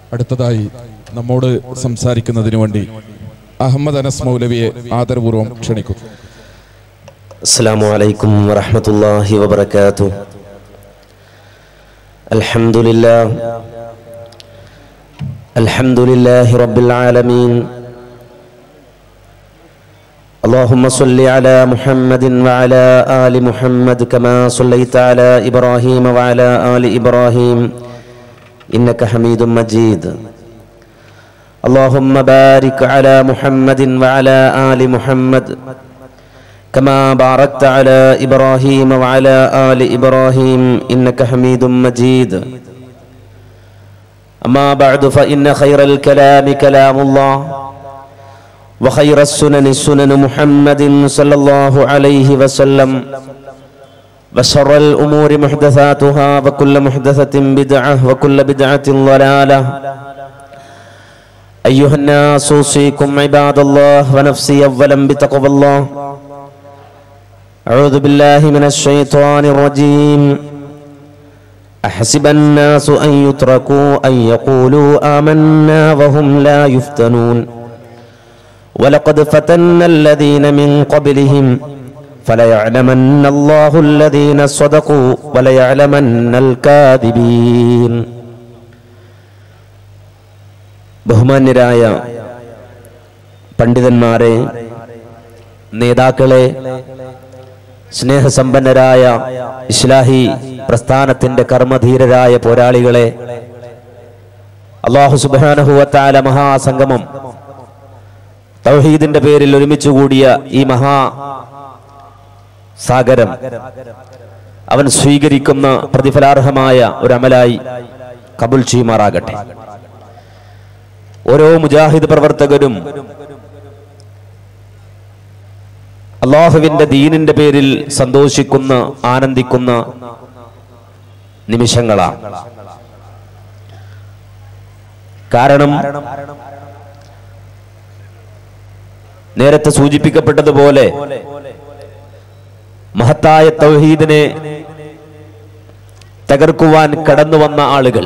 അടുത്തതായി നമ്മോട് സംസാരിക്കുന്നതിന് വേണ്ടി അഹമ്മദ് അനസ് മൗലവിയെ ആദരപൂർവ്വം ക്ഷണിക്കുന്നു السلام عليكم ورحمة الله وبركاته الحمد لله الحمد لله رب العالمين اللهم صل على محمد وعلى آل محمد كما صليت على إبراهيم وعلى آل إبراهيم إنك حميد مجيد اللهم بارك على محمد وعلى آل محمد كما باركت على إبراهيم وعلى آل إبراهيم إنك حميد مجيد أما بعد فإن خير الكلام كلام الله وخير السنن سنن محمد صلى الله عليه وسلم وشر الأمور محدثاتها وكل محدثة بدعة وكل بدعة ضلالة أيها الناس أوصيكم عباد الله ونفسي أولا بتقوى الله أعوذ بالله من الشيطان الرجيم أحسب الناس أن يتركوا أن يقولوا آمنا وهم لا يفتنون ولقد فتنا الذين من قبلهم فليعلمن الله الذين صدقوا وليعلمن الكاذبين ബഹുമാന്യരായ പണ്ഡിതന്മാരെ നേതാക്കളെ സ്നേഹസമ്പന്നരായ ഇസ്ലാഹി പ്രസ്ഥാനത്തിന്റെ കർമ്മധീരരായ പോരാളികളെ അള്ളാഹു സുബാനഹുവത്താല മഹാസംഗമം തൗഹീദിന്റെ പേരിൽ ഒരുമിച്ച് കൂടിയ ഈ മഹാ സാഗരം അവൻ സ്വീകരിക്കുന്ന പ്രതിഫലാർഹമായ ഒരു അമലായി കബുൽ ചെയ്യുമാറാകട്ടെ ഓരോ മുജാഹിദ് പ്രവർത്തകരും അള്ളാഹുവിന്റെ ദീനിന്റെ പേരിൽ സന്തോഷിക്കുന്ന ആനന്ദിക്കുന്ന നിമിഷങ്ങളാണ് കാരണം നേരത്തെ സൂചിപ്പിക്കപ്പെട്ടതുപോലെ മഹത്തായ തൗഹീദിനെ തകർക്കുവാൻ കടന്നു വന്ന ആളുകൾ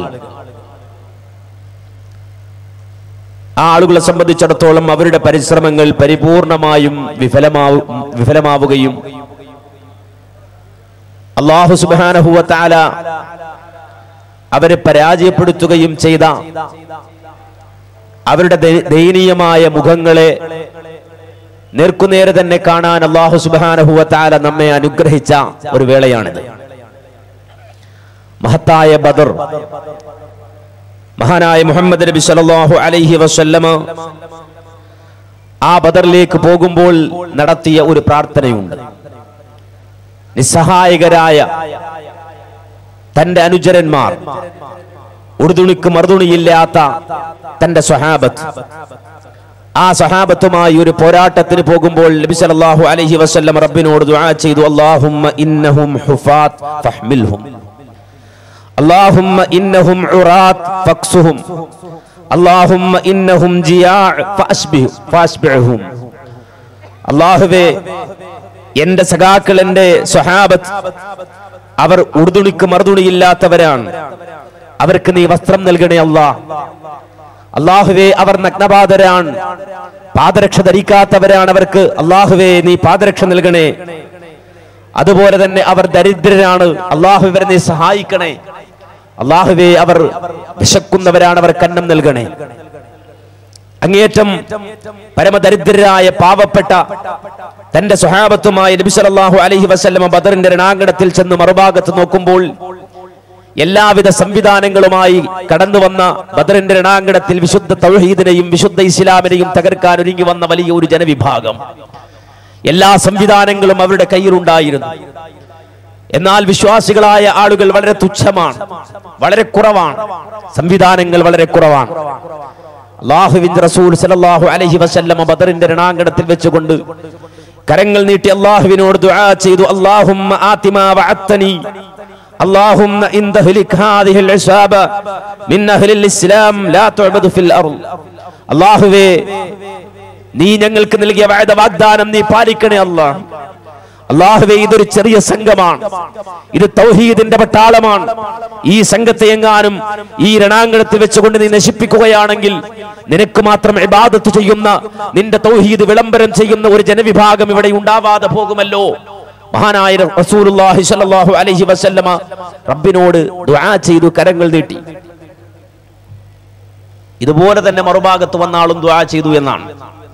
ആ ആളുകളെ സംബന്ധിച്ചിടത്തോളം അവരുടെ പരിശ്രമങ്ങൾ പരിപൂർണമായും വിഫലമാവു വിഫലമാവുകയും അള്ളാഹു സുബാനഹുവത്താല അവരെ പരാജയപ്പെടുത്തുകയും ചെയ്ത അവരുടെ ദയ- ദയനീയമായ മുഖങ്ങളെ നേർക്കുനേരെ തന്നെ കാണാൻ അള്ളാഹു സുബാനഹുവത്താല നമ്മെ അനുഗ്രഹിച്ച ഒരു വേളയാണിത് മഹത്തായ ബദർ മഹാനായ മുഹമ്മദ് നബി സല്ലല്ലാഹു അലൈഹി വസല്ലമ ആ ബദറിലേക്ക് പോകുമ്പോൾ നടത്തിയ ഒരു പ്രാർത്ഥനയുണ്ട് നിസ്സഹായകരായ തന്റെ അനുചരന്മാർ ഉറുതുണിക്ക് മറുതുണിയില്ലാത്ത തന്റെ സ്വഹാബത്ത് ആ സഹാബത്തുമായി ഒരു പോരാട്ടത്തിന് പോകുമ്പോൾ നബി സല്ലല്ലാഹു അലൈഹി വസല്ലം റബ്ബിനോട് ദുആ ചെയ്തു അല്ലാഹുമ്മ ഇന്നഹും ഹുഫാത്ത് ഫഹ്മിൽഹും اللهم إنهم عراة فاكسهم اللهم إنهم جياع فأشبه فأشبعهم അള്ളാഹുവേ എന്റെ സഖാക്കൾ എന്റെ സ്വഹാബത്ത് അവർ ഉറുതുണിക്ക് മറുതുണിയില്ലാത്തവരാണ് അവർക്ക് നീ വസ്ത്രം നൽകണേ അല്ലാ അള്ളാഹുവേ അവർ നഗ്നപാതരാണ് പാദരക്ഷ ധരിക്കാത്തവരാണ് അവർക്ക് അള്ളാഹുവേ നീ പാദരക്ഷ നൽകണേ അതുപോലെ തന്നെ അവർ ദരിദ്രരാണ് അള്ളാഹു ഇവരെ നീ സഹായിക്കണേ അള്ളാഹുവേ അവർ വിശക്കുന്നവരാണ് അവർ കന്നം നൽകണേ അങ്ങേറ്റം പരമദരിദ്രരായ പാവപ്പെട്ട തന്റെ സ്വഹാബത്തുമായി നബി സല്ലല്ലാഹു അലൈഹി വസല്ലമ ബദറിന്റെ രണാങ്കണത്തിൽ ചെന്ന് മറുഭാഗത്ത് നോക്കുമ്പോൾ എല്ലാവിധ സംവിധാനങ്ങളുമായി കടന്നു വന്ന ബദറിന്റെ രണാങ്കണത്തിൽ വിശുദ്ധ തൗഹീദിനെയും വിശുദ്ധ ഇസ്ലാമിനെയും തകർക്കാൻ ഒരുങ്ങി വന്ന വലിയ ഒരു ജനവിഭാഗം എല്ലാ സംവിധാനങ്ങളും അവരുടെ കയ്യിലുണ്ടായിരുന്നു എന്നാൽ വിശ്വാസികളായ ആളുകൾ വളരെ തുച്ഛമാണ് വളരെ കുറവാണ് സംവിധാനങ്ങൾ വളരെ കുറവാണ് അള്ളാഹുവിന്റെ റസൂൽ സല്ലല്ലാഹു അലൈഹി വസല്ലമ ബദറിന്റെ രണാങ്കണത്തിൽ വെച്ചുകൊണ്ട് കരങ്ങൾ നീട്ടി അള്ളാഹുവിനോട് ദുആ ചെയ്തു അല്ലാഹുമ്മ ആതിമാ വഅത്തനി اللهم إن تهلك هذه العصابة من أهل الإسلام لا تعبد في الأرض അള്ളാഹുവേ നീ ഞങ്ങൾക്ക് നൽകിയ വാഗ്ദ വാഗ്ദാനം നീ പാലിക്കണേ അല്ലാ അള്ളാഹുവേ ഇതൊരു ചെറിയ സംഘമാണ് ഇത് തൗഹീദിന്റെ പട്ടാളമാണ് ഈ സംഘത്തെ എങ്ങാനും ഈ രണാങ്കണത്തിൽ വെച്ചുകൊണ്ട് നീ നശിപ്പിക്കുകയാണെങ്കിൽ നിനക്ക് മാത്രം ഇബാദത്ത് ചെയ്യുന്ന നിന്റെ തൗഹീദ് വിളംബരം ചെയ്യുന്ന ഒരു ജനവിഭാഗം ഇവിടെ ഉണ്ടാവാതെ പോകുമല്ലോ മഹാനായ റസൂലുള്ളാഹി സ്വല്ലല്ലാഹു അലൈഹി വസല്ലമ റബ്ബിനോട് ദുആ ചെയ്തു കരങ്ങൾ നീട്ടി ഇതുപോലെ തന്നെ മറുഭാഗത്ത് വന്ന ആളും ദുആ ചെയ്തു എന്നാണ്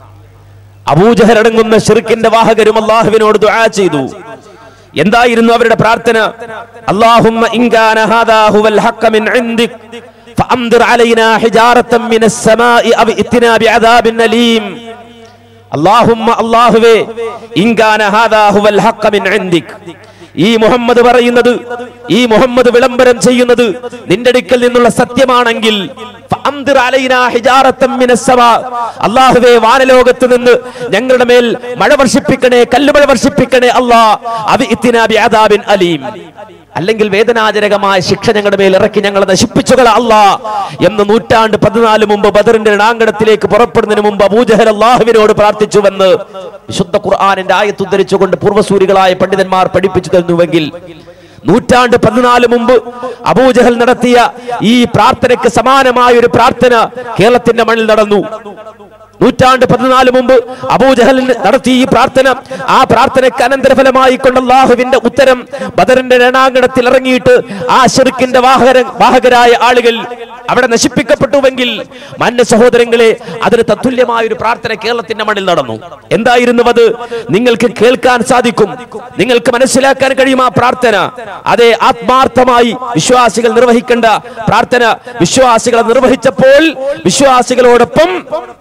അബൂജഹൽ അടങ്ങുന്ന ഷിർക്കിന്റെ വാഹകരും അള്ളാഹുവിനോട് ദുആ ചെയ്തു എന്തായിരുന്നു അവരുടെ പ്രാർത്ഥന അല്ലാഹുമ്മ ഇൻകാന ഹാദാ ഹുവൽ ഹഖ മിൻ ഇൻദിക് ഫഅംദിർ അലൈനാ ഹിജാറത്തൻ മിനസ് സമാഇ അവ ഇത്തിനാ ബിഅദാബിൻ അലീം അല്ലാഹുമ്മ അല്ലാഹുവേ ഇൻകാന ഹാദാ ഹുവൽ ഹഖ മിൻ ഇൻദിക് ഈ മുഹമ്മദ് പറയുന്നത് ഈ മുഹമ്മദ് വിളംബരം ചെയ്യുന്നത് നിന്റെ അടുക്കൽ നിന്നുള്ള സത്യമാണെങ്കിൽ ഫഅംദിർ അലൈനാ ഹിജാറത്തൻ മിനസ് സമാ. അല്ലാഹുവേ വാനലോകത്ത് നിന്ന് ഞങ്ങളുടെ മേൽ മഴ വർഷിപ്പിക്കണേ കല്ലുമഴ വർഷിപ്പിക്കണേ അല്ലാ അത് ഇത്തിനാ ബിഅദാബിൻ അലീം അല്ലെങ്കിൽ വേദനാജനകമായ ശിക്ഷ ഞങ്ങളുടെ മേൽ ഇറക്കി ഞങ്ങളെ നശിപ്പിച്ചുകള അല്ലാ എന്ന് നൂറ്റാണ്ട് പതിനാല് മുമ്പ് ബദറിന്റെ രണാങ്കണത്തിലേക്ക് പുറപ്പെടുന്നതിന് മുമ്പ് അബൂജഹൽ അള്ളാഹുവിനോട് പ്രാർത്ഥിച്ചുവെന്ന് വിശുദ്ധ ഖുർആാനിന്റെ ആയത്ത് ഉദ്ധരിച്ചുകൊണ്ട് പൂർവ്വസൂരികളായ പണ്ഡിതന്മാർ പഠിപ്പിച്ചു തരുന്നുവെങ്കിൽ നൂറ്റാണ്ട് പതിനാല് മുമ്പ് അബൂജഹൽ നടത്തിയ ഈ പ്രാർത്ഥനയ്ക്ക് സമാനമായ ഒരു പ്രാർത്ഥന കേരളത്തിന്റെ മണ്ണിൽ നടന്നു നൂറ്റാണ്ട് പതിനാല് മുമ്പ് അബൂജഹൽ നടത്തിയ ഈ പ്രാർത്ഥന ആ പ്രാർത്ഥനയ്ക്ക് അനന്തരഫലമായി കൊണ്ട് അള്ളാഹുവിന്റെ ഉത്തരം ബദറിന്റെ രണാങ്കണത്തിൽ ഇറങ്ങിയിട്ട് ആ ഷിർക്കിന്റെ വാഹകര വാഹകരായ ആളുകൾ അവിടെ നശിപ്പിക്കപ്പെട്ടുവെങ്കിൽ മാന്യ സഹോദരങ്ങളെ അതിന് തത്തുല്യമായ ഒരു പ്രാർത്ഥന കേരളത്തിന്റെ മണ്ണിൽ നടന്നു എന്തായിരുന്നു അത് നിങ്ങൾക്ക് കേൾക്കാൻ സാധിക്കും നിങ്ങൾക്ക് മനസ്സിലാക്കാൻ കഴിയും ആ പ്രാർത്ഥന അതെ ആത്മാർത്ഥമായി വിശ്വാസികൾ നിർവഹിക്കേണ്ട പ്രാർത്ഥന വിശ്വാസികൾ നിർവഹിച്ചപ്പോൾ വിശ്വാസികളോടൊപ്പം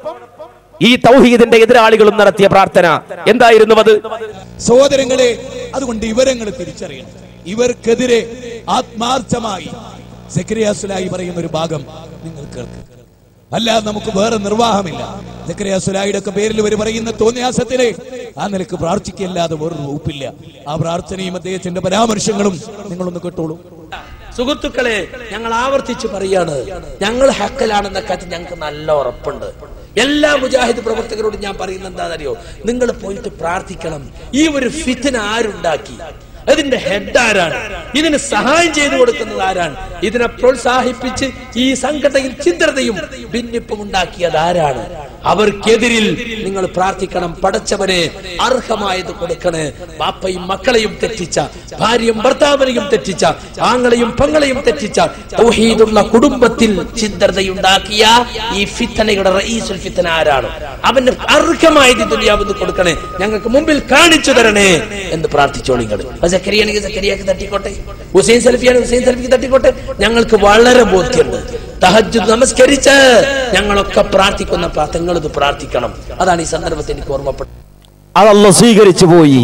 ഈ തൗഹീദിന്റെ എതിരാളികളും നടത്തിയ പ്രാർത്ഥന എന്തായിരുന്നു അത് സഹോദരങ്ങളെ അതുകൊണ്ട് ഇവരങ്ങൾ തിരിച്ചറിയണം ഇവർക്കെതിരെ ആത്മാർത്ഥമായി സെക്രിയാസുലായി പറയുന്ന ഒരു ഭാഗം നിങ്ങൾ കേൾക്കുക അല്ലാതെ നമുക്ക് വേറെ നിർവാഹമില്ല സെക്രിയാസുലായിയുടെ ഒക്കെ പേരിൽ ഇവർ പറയുന്ന തോന്നിയാസത്തിലെ ആ നിലക്ക് പ്രാർത്ഥിക്കല്ലാതെ വേറൊരു വകുപ്പില്ല ആ പ്രാർത്ഥനയും അദ്ദേഹത്തിന്റെ പരാമർശങ്ങളും നിങ്ങളൊന്ന് കേട്ടോളൂ സുഹൃത്തുക്കളെ ഞങ്ങൾ ആവർത്തിച്ച് പറയാണ് ഞങ്ങൾ ഹക്കലാണെന്ന കാര്യം ഞങ്ങൾക്ക് നല്ല ഉറപ്പുണ്ട് എല്ലാ മുജാഹിദ് പ്രവർത്തകരോടും ഞാൻ പറയുന്നത് എന്താണെന്നറിയോ നിങ്ങൾ പോയിട്ട് പ്രാർത്ഥിക്കണം ഈ ഒരു ഫിത്തിന ആരുണ്ടാക്കി അതിന്റെ ഹെഡ് ആരാണ് ഇതിന് സഹായം ചെയ്തു കൊടുക്കുന്നത് ആരാണ് ഇതിനെ പ്രോത്സാഹിപ്പിച്ച് ഈ സംഘടനയിൽ ചിന്തതയും ഭിന്നിപ്പും ഉണ്ടാക്കിയത് ആരാണ് അവർക്കെതിരിൽ നിങ്ങൾ പ്രാർത്ഥിക്കണം പടച്ചവനെ അർഹമായത് കൊടുക്കണേ ബാപ്പയും മക്കളെയും തെറ്റിച്ച ഭാര്യയും ഭർത്താവിനെയും തെറ്റിച്ച ആങ്ങളെയും പങ്ങളെയും തെറ്റിച്ച തൗഹീദുള്ള കുടുംബത്തിൽ ചിന്തതയുണ്ടാക്കിയ ഈ ഫിത്തനയുടെ റഈസുൽ ഫിത്തന ആരാണ് അവന് അർഹമായത് ദുനിയാവെന്ന് കൊടുക്കണേ ഞങ്ങൾക്ക് മുമ്പിൽ കാണിച്ചു തരണേ എന്ന് പ്രാർത്ഥിച്ചോളി നിങ്ങൾ സക്കരിയാണെങ്കിൽ സക്കരിയാക്ക് തട്ടിക്കോട്ടെ ഹുസൈൻ സൽഫിയാണ് ഹുസൈൻ സൽഫിക്ക് തട്ടിക്കോട്ടെ ഞങ്ങൾക്ക് വളരെ ബോധ്യമുണ്ട് തഹജ്ജുദ് നമസ്കരിച്ച് ഞങ്ങളൊക്കെ പ്രാർത്ഥിക്കുന്ന പ്രാർത്ഥനകൾ ഇത് പ്രാർത്ഥിക്കണം അതാണ് ഈ സന്ദർഭത്തിൽ എനിക്ക് ഓർമ്മപ്പെട്ടത് അതല്ല സ്വീകരിച്ചു പോയി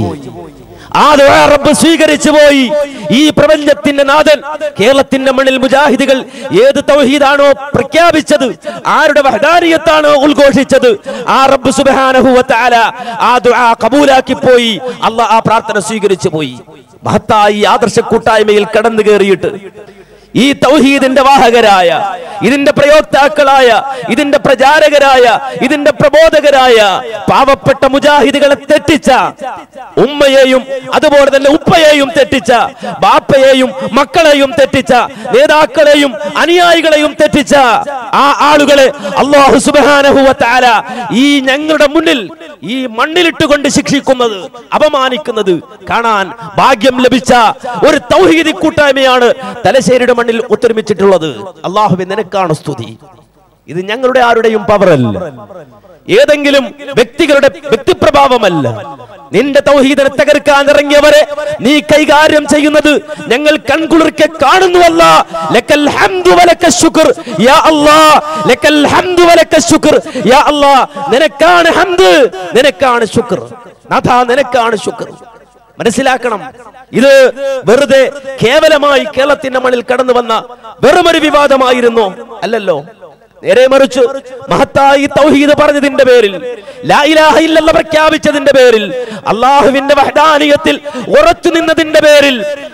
ആ ദുആ റബ്ബ് സ്വീകരിച്ചു പോയി ഈ പ്രപഞ്ചത്തിന്റെ നാഥൻ കേരളത്തിന്റെ മണ്ണിൽ മുജാഹിദുകൾ ഏത് തൗഹീദാണോ പ്രഖ്യാപിച്ചത് ആരുടെ വഹദാനിയത്താണോ ഉദ്ഘോഷിച്ചത് ആ റബ്ബ് സുബ്ഹാനഹു വ തആല ആ ദുആ കബൂലാക്കി പോയി അള്ളാഹ് ആ പ്രാർത്ഥന സ്വീകരിച്ചു പോയി മഹത്തായ ഈ ആദർശ കൂട്ടായ്മയിൽ കടന്നു കയറിയിട്ട് ഈ തൗഹീദിന്റെ വാഹകരായ ഇതിന്റെ പ്രയോക്താക്കളായ ഇതിന്റെ പ്രചാരകരായ ഇതിന്റെ പ്രബോധകരായ പാവപ്പെട്ട മുജാഹിദുകളെ തെറ്റിച്ച ഉമ്മയെയും അതുപോലെ തന്നെ ഉപ്പയെയും തെറ്റിച്ച ബാപ്പയെയും മക്കളെയും തെറ്റിച്ച നേതാക്കളെയും അനുയായികളെയും തെറ്റിച്ച ആ ആളുകളെ അള്ളാഹു സുബ്ഹാനഹു വ തആല ഈ ഞങ്ങളുടെ മുന്നിൽ ഈ മണ്ണിലിട്ടുകൊണ്ട് ശിക്ഷിക്കുന്നത് അപമാനിക്കുന്നത് കാണാൻ ഭാഗ്യം ലഭിച്ച ഒരു തൗഹീദി കൂട്ടായ്മയാണ് തലശ്ശേരിയുടെ മണ്ണിൽ ഒത്തൊരുമിച്ചിട്ടുള്ളത് അള്ളാഹുബെ നിനക്കാണ് സ്തുതി ഇത് ഞങ്ങളുടെ ആരുടെയും പവറല്ല ഏതെങ്കിലും വ്യക്തികളുടെ വ്യക്തിപ്രഭാവമല്ല നിന്റെ തൗഹീദനെ തകർക്കാൻ ഇറങ്ങിയവരെ നീ കൈകാര്യം ചെയ്യുന്നത് ഞങ്ങൾ കൺകുളിർക്കെ കാണുന്നുവല്ല ലക്കൽ ഹംദു വലക ശുക്ർ യാ അല്ലാ ലക്കൽ ഹംദു വലക ശുക്ർ യാ അല്ലാ നിനക്കാണ് ഹംദ് നിനക്കാണ് ശുക്ർ നാഥാ നിനക്കാണ് ശുക്ർ മനസ്സിലാക്കണം ഇത് വെറുതെ കേവലമായി കേരളത്തിന്റെ മണ്ണിൽ കടന്നു വന്ന വെറുമൊരു വിവാദമായിരുന്നു അല്ലല്ലോ നേരെ മറിച്ച് മഹത്തായി തൗഹീദ് പറഞ്ഞതിന്റെ പേരിൽ ലാ ഇലാഹ ഇല്ലല്ലാഹ് പ്രഖ്യാപിച്ചതിന്റെ പേരിൽ അള്ളാഹുവിന്റെ വഹദാനിയത്തിൽ ഉറച്ചു നിന്നതിന്റെ പേരിൽ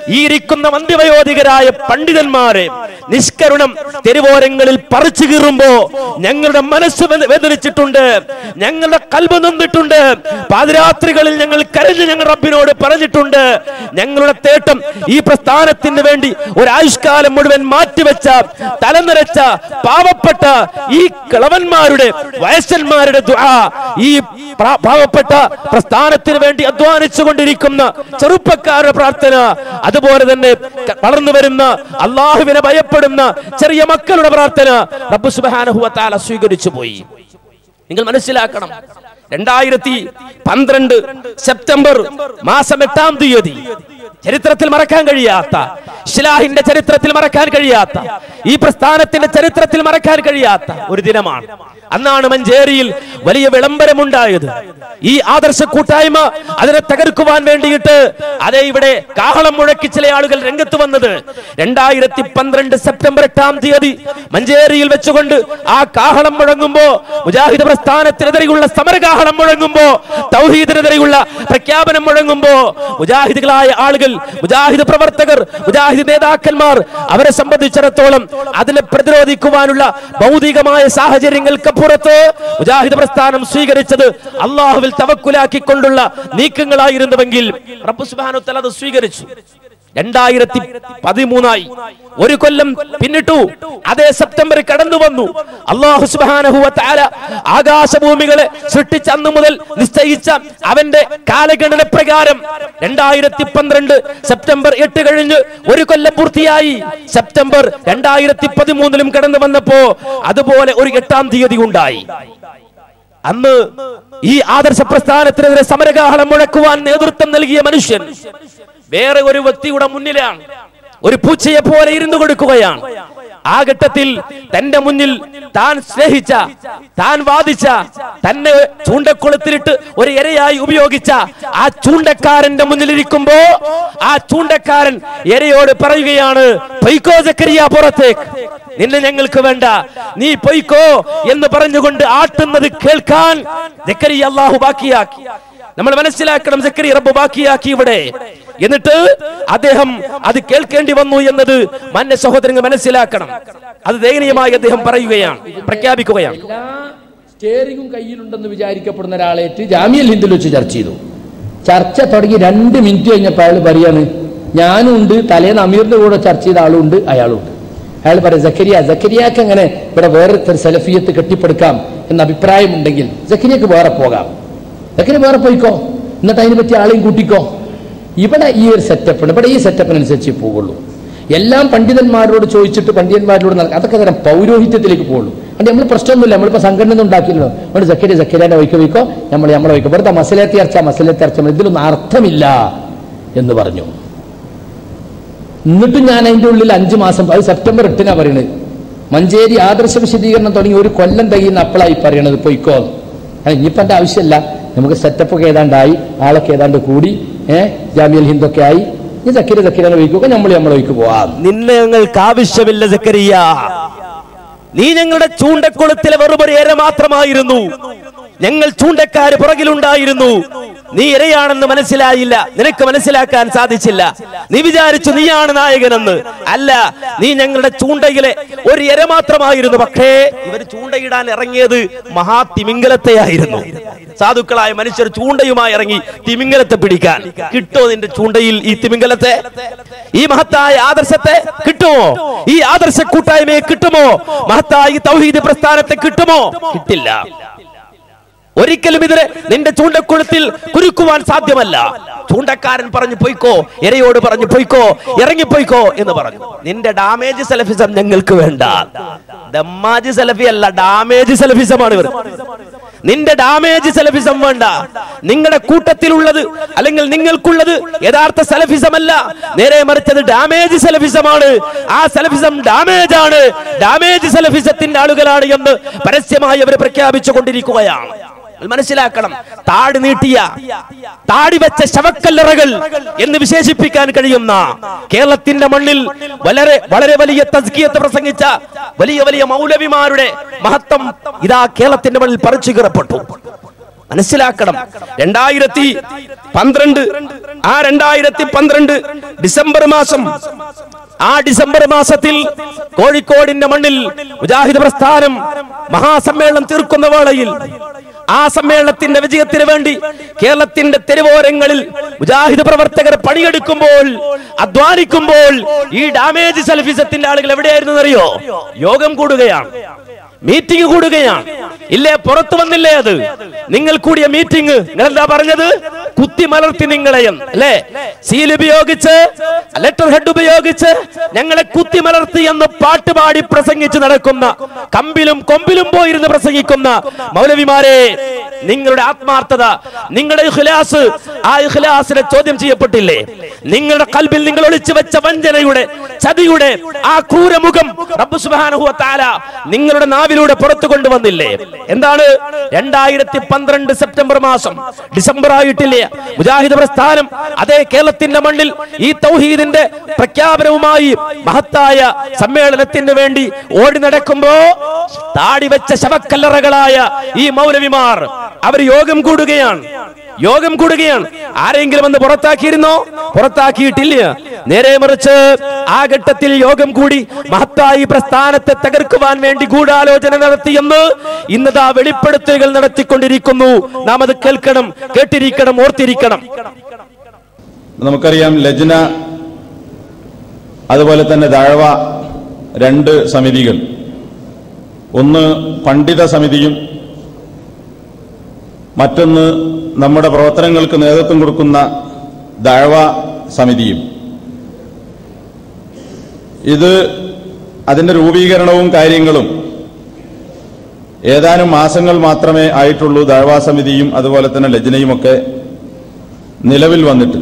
ഈ ഇരിക്കുന്ന മന്ദിവയോധികരായ പണ്ഡിതന്മാരെ നിഷ്കരുണം തെരുവോരങ്ങളിൽ പറിച്ചു കീറുമ്പോ ഞങ്ങളുടെ മനസ്സ് വേദ- വേദനിച്ചിട്ടുണ്ട് ഞങ്ങളുടെ കൽബ് നൊന്നിട്ടുണ്ട് പാതിരാത്രികളിൽ ഞങ്ങൾ കരഞ്ഞ് ഞങ്ങൾ റബ്ബിനോട് പറഞ്ഞിട്ടുണ്ട് ഞങ്ങളുടെ തേട്ടം ഈ പ്രസ്ഥാനത്തിന് വേണ്ടി ഒരായുഷ്കാലം മുഴുവൻ മാറ്റിവെച്ച തലനിരച്ച പാവപ്പെട്ട ഈ കിളവന്മാരുടെ വയസ്സന്മാരുടെ ദുആ ഈ പ്രാ- പാവപ്പെട്ട പ്രസ്ഥാനത്തിന് വേണ്ടി അധ്വാനിച്ചു കൊണ്ടിരിക്കുന്ന ചെറുപ്പക്കാരുടെ പ്രാർത്ഥന അതുപോലെ തന്നെ ക- വളർന്നു വരുന്ന അള്ളാഹുവിനെ ഭയപ്പെടുന്ന ചെറിയ മക്കളുടെ പ്രാർത്ഥന റബ്ബ് സുബ്ഹാനഹു വ തആല സ്വീകരിച്ചു പോയി നിങ്ങൾ മനസ്സിലാക്കണം രണ്ടായിരത്തി പന്ത്രണ്ട് സെപ്റ്റംബർ മാസം എട്ടാം തീയതി ചരിത്രത്തിൽ മറക്കാൻ കഴിയാത്ത ഇസ്ലാഹിന്റെ ചരിത്രത്തിൽ മറക്കാൻ കഴിയാത്ത ഈ പ്രസ്ഥാനത്തിന്റെ ചരിത്രത്തിൽ മറക്കാൻ കഴിയാത്ത ഒരു ദിനമാണ് അന്നാണ് മഞ്ചേരിയിൽ വലിയ വിളംബരമുണ്ടായത് ഈ ആദർശ കൂട്ടായ്മ അതിനെ തകർക്കുവാൻ വേണ്ടിയിട്ട് അതേ ഇവിടെ കാഹളം മുഴക്കി ചില ആളുകൾ രംഗത്ത് വന്നത് രണ്ടായിരത്തി പന്ത്രണ്ട് സെപ്റ്റംബർ എട്ടാം തീയതി മഞ്ചേരിയിൽ വെച്ചുകൊണ്ട് ആ കാഹളം മുഴങ്ങുമ്പോ മുജാഹിദ് പ്രസ്ഥാനത്തിനെതിരെയുള്ള സമരകാഹളം മുഴങ്ങുമ്പോ തൗഹീദിനെതിരെയുള്ള പ്രഖ്യാപനം മുഴങ്ങുമ്പോ മുജാഹിദുകളായ ആളുകൾ മുജാഹിദ് പ്രവർത്തകർ മുജാഹിദ് നേതാക്കന്മാർ അവരെ സംബന്ധിച്ചിടത്തോളം അതിനെ പ്രതിരോധിക്കുവാനുള്ള ഭൗതികമായ സാഹചര്യങ്ങൾക്കപ്പുറത്ത് മുജാഹിദ് പ്രസ്ഥാനം സ്വീകരിച്ചത് അള്ളാഹുവിൽ തവക്കുലാക്കിക്കൊണ്ടുള്ള നീക്കങ്ങളായിരുന്നുവെങ്കിൽ റബ്ബ് സുബ്ഹാനഹു വതആല അത് സ്വീകരിച്ചു രണ്ടായിരത്തി പതിമൂന്നായി ഒരു കൊല്ലം പിന്നിട്ടു അതേ സെപ്റ്റംബർ കടന്നു വന്നു അള്ളാഹു സുബ്ഹാനഹു വ തആല ആകാശഭൂമികളെ സൃഷ്ടിച്ച അന്നു മുതൽ നിശ്ചയിച്ച അവന്റെ കാലഗണന പ്രകാരം രണ്ടായിരത്തി പന്ത്രണ്ട് സെപ്റ്റംബർ എട്ട് കഴിഞ്ഞ് ഒരു കൊല്ലം പൂർത്തിയായി സെപ്റ്റംബർ രണ്ടായിരത്തി പതിമൂന്നിലും കടന്നു വന്നപ്പോ അതുപോലെ ഒരു എട്ടാം തീയതി ഉണ്ടായി അന്ന് ഈ ആദർശ പ്രസ്ഥാനത്തിനെതിരെ സമരകാഹളം മുഴക്കുവാൻ നേതൃത്വം നൽകിയ മനുഷ്യൻ വേറെ ഒരു വ്യക്തിയുടെ മുന്നിലാണ് ഒരു പൂച്ചയെ പോലെ ഇരുന്നു കൊടുക്കുകയാണ് ആ ഘട്ടത്തിൽ തന്റെ മുന്നിൽ താൻ സ്നേഹിച്ച താൻ വാദിച്ച തന്നെ ചൂണ്ടക്കുളത്തിലിട്ട് ഒരു ഇരയായി ഉപയോഗിച്ച ആ ചൂണ്ടക്കാരന്റെ മുന്നിലിരിക്കുമ്പോ ആ ചൂണ്ടക്കാരൻ ഇരയോട് പറയുകയാണ് പൊയ്ക്കോ ജക്കരിയ പുറത്തേക്ക് നിന്നെ ഞങ്ങൾക്ക് വേണ്ട നീ പൊയ്ക്കോ എന്ന് പറഞ്ഞുകൊണ്ട് ആട്ടുന്നത് കേൾക്കാൻ ജക്കരിയ അള്ളാഹു ബാക്കിയാക്കി നമ്മൾ മനസ്സിലാക്കണം ജക്കരി റബ്ബ് ബാക്കിയാക്കി ഇവിടെ എന്നിട്ട് അദ്ദേഹം അത് കേൾക്കേണ്ടി വന്നു എന്നത് മാന്യ സഹോദരങ്ങൾ മനസ്സിലാക്കണം അത് ദയനീയമായി അദ്ദേഹം പറയുകയാണ് പ്രഖ്യാപിക്കുകയാണ് എല്ലാ സ്റ്റിയറിംഗും കയ്യിലുണ്ടെന്ന് വിചാരിക്കപ്പെടുന്ന ഒരാളേറ്റ് ജാമ്യൽ ഹിന്ദിൽ വെച്ച് ചർച്ച ചെയ്തു ചർച്ച തുടങ്ങി രണ്ട് മിനിറ്റ് കഴിഞ്ഞപ്പോൾ അയാൾ പറയാണ് ഞാനും ഉണ്ട് തലേന്ന് അമീറിന്റെ കൂടെ ചർച്ച ചെയ്ത ആളും ഉണ്ട് അയാളും ഉണ്ട് അയാൾ പറയും ജക്കരിയ ജക്കരിയാക്ക് അങ്ങനെ ഇവിടെ വേറെ സെലഫിയത്ത് കെട്ടിപ്പടുക്കാം എന്ന അഭിപ്രായമുണ്ടെങ്കിൽ ജക്കരിയക്ക് വേറെ പോകാം ജക്കരിയ വേറെ പോയിക്കോ എന്നിട്ട് അതിനെ പറ്റി ആളെയും കൂട്ടിക്കോ ഇവിടെ ഈ ഒരു സെറ്റപ്പ് ഇവിടെ ഈ സെറ്റപ്പിനനുസരിച്ച് പോകുള്ളൂ എല്ലാം പണ്ഡിതന്മാരോട് ചോദിച്ചിട്ട് പണ്ഡിതന്മാരോട് നട- അതൊക്കെ തരം പൗരോഹിത്യത്തിലേക്ക് പോകുള്ളൂ അതുകൊണ്ട് നമ്മൾ പ്രശ്നമൊന്നുമില്ല നമ്മളിപ്പോൾ സംഘടന ഒന്നും ഉണ്ടാക്കില്ലല്ലോ അതുകൊണ്ട് ജക്കരിയ ജക്കരിയാന്റെ വൈക്കോ വയ്ക്കോ നമ്മൾ നമ്മളെ വയ്ക്കോ വെറുതെ മസലത്തെ അർച്ച മസലത്തെ അർച്ച ഇതിലൊന്നും അർത്ഥമില്ല എന്ന് പറഞ്ഞു എന്നിട്ടും ഞാൻ അതിന്റെ ഉള്ളിൽ അഞ്ചു മാസം അത് സെപ്റ്റംബർ എട്ടിനാ പറയുന്നത് മഞ്ചേരി ആദർശ വിശദീകരണം തുടങ്ങി ഒരു കൊല്ലം തികയുന്ന അപ്പളായി പറയണത് പൊയ്ക്കോ കാരണം ഇനിയിപ്പോ എന്റെ ആവശ്യമില്ല നമുക്ക് സെറ്റപ്പ് ഒക്കെ ഏതാണ്ടായി ആളൊക്കെ ഏതാണ്ട് കൂടി ഏഹ് ജാമ്യൽ ഹിന്ദൊക്കെ ആയി ഈ ചക്കിര ചക്കിരാനെ വയ്ക്കുക നമ്മൾ നമ്മളെ വയ്ക്ക് പോവാം നിന്നെ ഞങ്ങൾക്ക് ആവശ്യമില്ല ജക്കരിയ നീ ഞങ്ങളുടെ ചൂണ്ടക്കുളത്തിലെ വെറുമൊരു ഇര മാത്രമായിരുന്നു ഞങ്ങൾ ചൂണ്ടക്കാര് പുറകിലുണ്ടായിരുന്നു നീ ഇരയാണെന്ന് മനസ്സിലായില്ല നിനക്ക് മനസ്സിലാക്കാൻ സാധിച്ചില്ല നീ വിചാരിച്ചു നീയാണ് നായകനെന്ന് അല്ല നീ ഞങ്ങളുടെ ചൂണ്ടയിലെ ഒരു ഇര മാത്രമായിരുന്നു പക്ഷേ ഇവർ ചൂണ്ടയിടാൻ ഇറങ്ങിയത് മഹാ തിമിംഗലത്തെയായിരുന്നു സാധുക്കളായ മനുഷ്യർ ചൂണ്ടയുമായി ഇറങ്ങി തിമിംഗലത്തെ പിടിക്കാൻ കിട്ടോ നിന്റെ ചൂണ്ടയിൽ ഈ തിമിംഗലത്തെ ഈ മഹത്തായ ആദർശത്തെ കിട്ടുമോ ഈ ആദർശ കൂട്ടായ്മയെ കിട്ടുമോ മഹത്തായ ഈ തൗഹീദ് പ്രസ്ഥാനത്തെ കിട്ടുമോ കിട്ടില്ല ഒരിക്കലും ഇതിനെ നിന്റെ ചൂണ്ടക്കുളത്തിൽ കുരുക്കുവാൻ സാധ്യമല്ല ചൂണ്ടക്കാരൻ പറഞ്ഞു പോയിക്കോ ഇരയോട് പറഞ്ഞു പോയിക്കോ ഇറങ്ങിപ്പോയിക്കോ എന്ന് പറഞ്ഞു നിന്റെ ഡാമേജ് സെലഫിസം ഞങ്ങൾക്ക് വേണ്ട ദമ്മാജ് സെലഫി അല്ല ഡാമേജ് സെലഫിസമാണ് ഇവർ നിന്റെ ഡാമേജ് സെലഫിസം വേണ്ട നിങ്ങളുടെ കൂട്ടത്തിലുള്ളത് അല്ലെങ്കിൽ നിങ്ങൾക്കുള്ളത് യഥാർത്ഥ സെലഫിസം അല്ല നേരെ മറിച്ചത് ഡാമേജ് സെലഫിസമാണ് ആ സെലഫിസം ഡാമേജ് ആണ് ഡാമേജ് സെലഫിസത്തിന്റെ ആളുകളാണ് എന്ന് പരസ്യമായി അവർ പ്രഖ്യാപിച്ചു കൊണ്ടിരിക്കുകയാണ് അത് മനസ്സിലാക്കണം താടി നീട്ടിയ താടി വെച്ച ശവക്കല്ലറകൾ എന്ന് വിശേഷിപ്പിക്കാൻ കഴിയുന്ന കേരളത്തിന്റെ മണ്ണിൽ വളരെ വളരെ വലിയ തസ്കിയത്ത് പ്രസംഗിച്ച വലിയ വലിയ മൗലവിമാരുടെ മഹത്വം ഇതാ കേരളത്തിന്റെ മണ്ണിൽ പറിച്ചു കീറപ്പെട്ടു മനസ്സിലാക്കണം രണ്ടായിരത്തി പന്ത്രണ്ട് ആ രണ്ടായിരത്തി പന്ത്രണ്ട് ഡിസംബർ മാസം ആ ഡിസംബർ മാസത്തിൽ കോഴിക്കോടിന്റെ മണ്ണിൽ മുജാഹിദ് പ്രസ്ഥാനം മഹാസമ്മേളനം തീർക്കുന്ന വേളയിൽ ആ സമ്മേളനത്തിന്റെ വിജയത്തിന് വേണ്ടി കേരളത്തിന്റെ തെരുവോരങ്ങളിൽ മുജാഹിദ് പ്രവർത്തകർ പണിയെടുക്കുമ്പോൾ അധ്വാനിക്കുമ്പോൾ ഈ ഡാമേജ് സെൽഫിസത്തിന്റെ ആളുകൾ എവിടെയായിരുന്നു അറിയോ യോഗം കൂടുകയാണ് മീറ്റിംഗ് കൂടുകയാണ് ഇല്ലേ പുറത്തു വന്നില്ലേ അത് നിങ്ങൾ കൂടിയ മീറ്റിംഗ് നിങ്ങൾ എന്താ പറഞ്ഞത് കുത്തി മലർത്തി നിങ്ങളെയും അല്ലേ സീൽ ഉപയോഗിച്ച് ലെറ്റർ ഹെഡ് ഉപയോഗിച്ച് ഞങ്ങളെ കുത്തി മലർത്തി എന്ന് പാട്ടുപാടി പ്രസംഗിച്ച് നടക്കുന്ന കമ്പിലും കൊമ്പിലും പോയിരുന്ന് പ്രസംഗിക്കുന്ന മൗലവിമാരെ നിങ്ങളുടെ ആത്മാർത്ഥത നിങ്ങളുടെ ഇഖ്ലാസ് ആ ഇഖ്ലാസിനെ ചോദ്യം ചെയ്യപ്പെട്ടില്ലേ നിങ്ങളുടെ കൽബിൽ നിങ്ങൾ ഒളിച്ചു വെച്ച വഞ്ചനയുടെ ചതിയുടെ ആ ക്രൂരമുഖം റബ്ബ് സുബ്ഹാനഹു വ തആല നിങ്ങളുടെ നാവിലൂടെ പുറത്തു കൊണ്ടുവന്നില്ലേ എന്താണ് രണ്ടായിരത്തി പന്ത്രണ്ട് സെപ്റ്റംബർ മാസം ഡിസംബർ ആയിട്ടില്ല മുജാഹിദ് പ്രസ്ഥാനം അതേ കേരളത്തിന്റെ മണ്ണിൽ ഈ തൗഹീദിന്റെ പ്രഖ്യാപനവുമായി മഹത്തായ സമ്മേളനത്തിന് വേണ്ടി ഓടി നടക്കുമ്പോ താടി വെച്ച ശവക്കല്ലറകളായ ഈ മൗലവിമാർ അവർ യോഗം കൂടുകയാണ് യോഗം കൂടുകയാണ് ആരെങ്കിലും ഒന്ന് പുറത്താക്കിയിരുന്നോ പുറത്താക്കിയിട്ടില്ല നേരെ മറിച്ച് ആ ഘട്ടത്തിൽ യോഗം കൂടി മഹത്തായി പ്രസ്ഥാനത്തെ തകർക്കുവാൻ വേണ്ടി ഗൂഢാലോചന നടത്തിയെന്ന് ഇന്നതാ വെളിപ്പെടുത്തലുകൾ നടത്തിക്കൊണ്ടിരിക്കുന്നു നാം അത് കേൾക്കണം കേട്ടിരിക്കണം ഓർത്തിരിക്കണം നമുക്കറിയാം ലജ്ന അതുപോലെ തന്നെ ദഴവ രണ്ട് സമിതികൾ ഒന്ന് പണ്ഡിത സമിതിയും മറ്റൊന്ന് നമ്മുടെ പ്രവർത്തനങ്ങൾക്ക് നേതൃത്വം കൊടുക്കുന്ന ദഴവ സമിതിയും ഇത് അതിന്റെ രൂപീകരണവും കാര്യങ്ങളും ഏതാനും മാസങ്ങൾ മാത്രമേ ആയിട്ടുള്ളൂ ദഴവാ സമിതിയും അതുപോലെ തന്നെ ലജ്നയുമൊക്കെ നിലവിൽ വന്നിട്ട്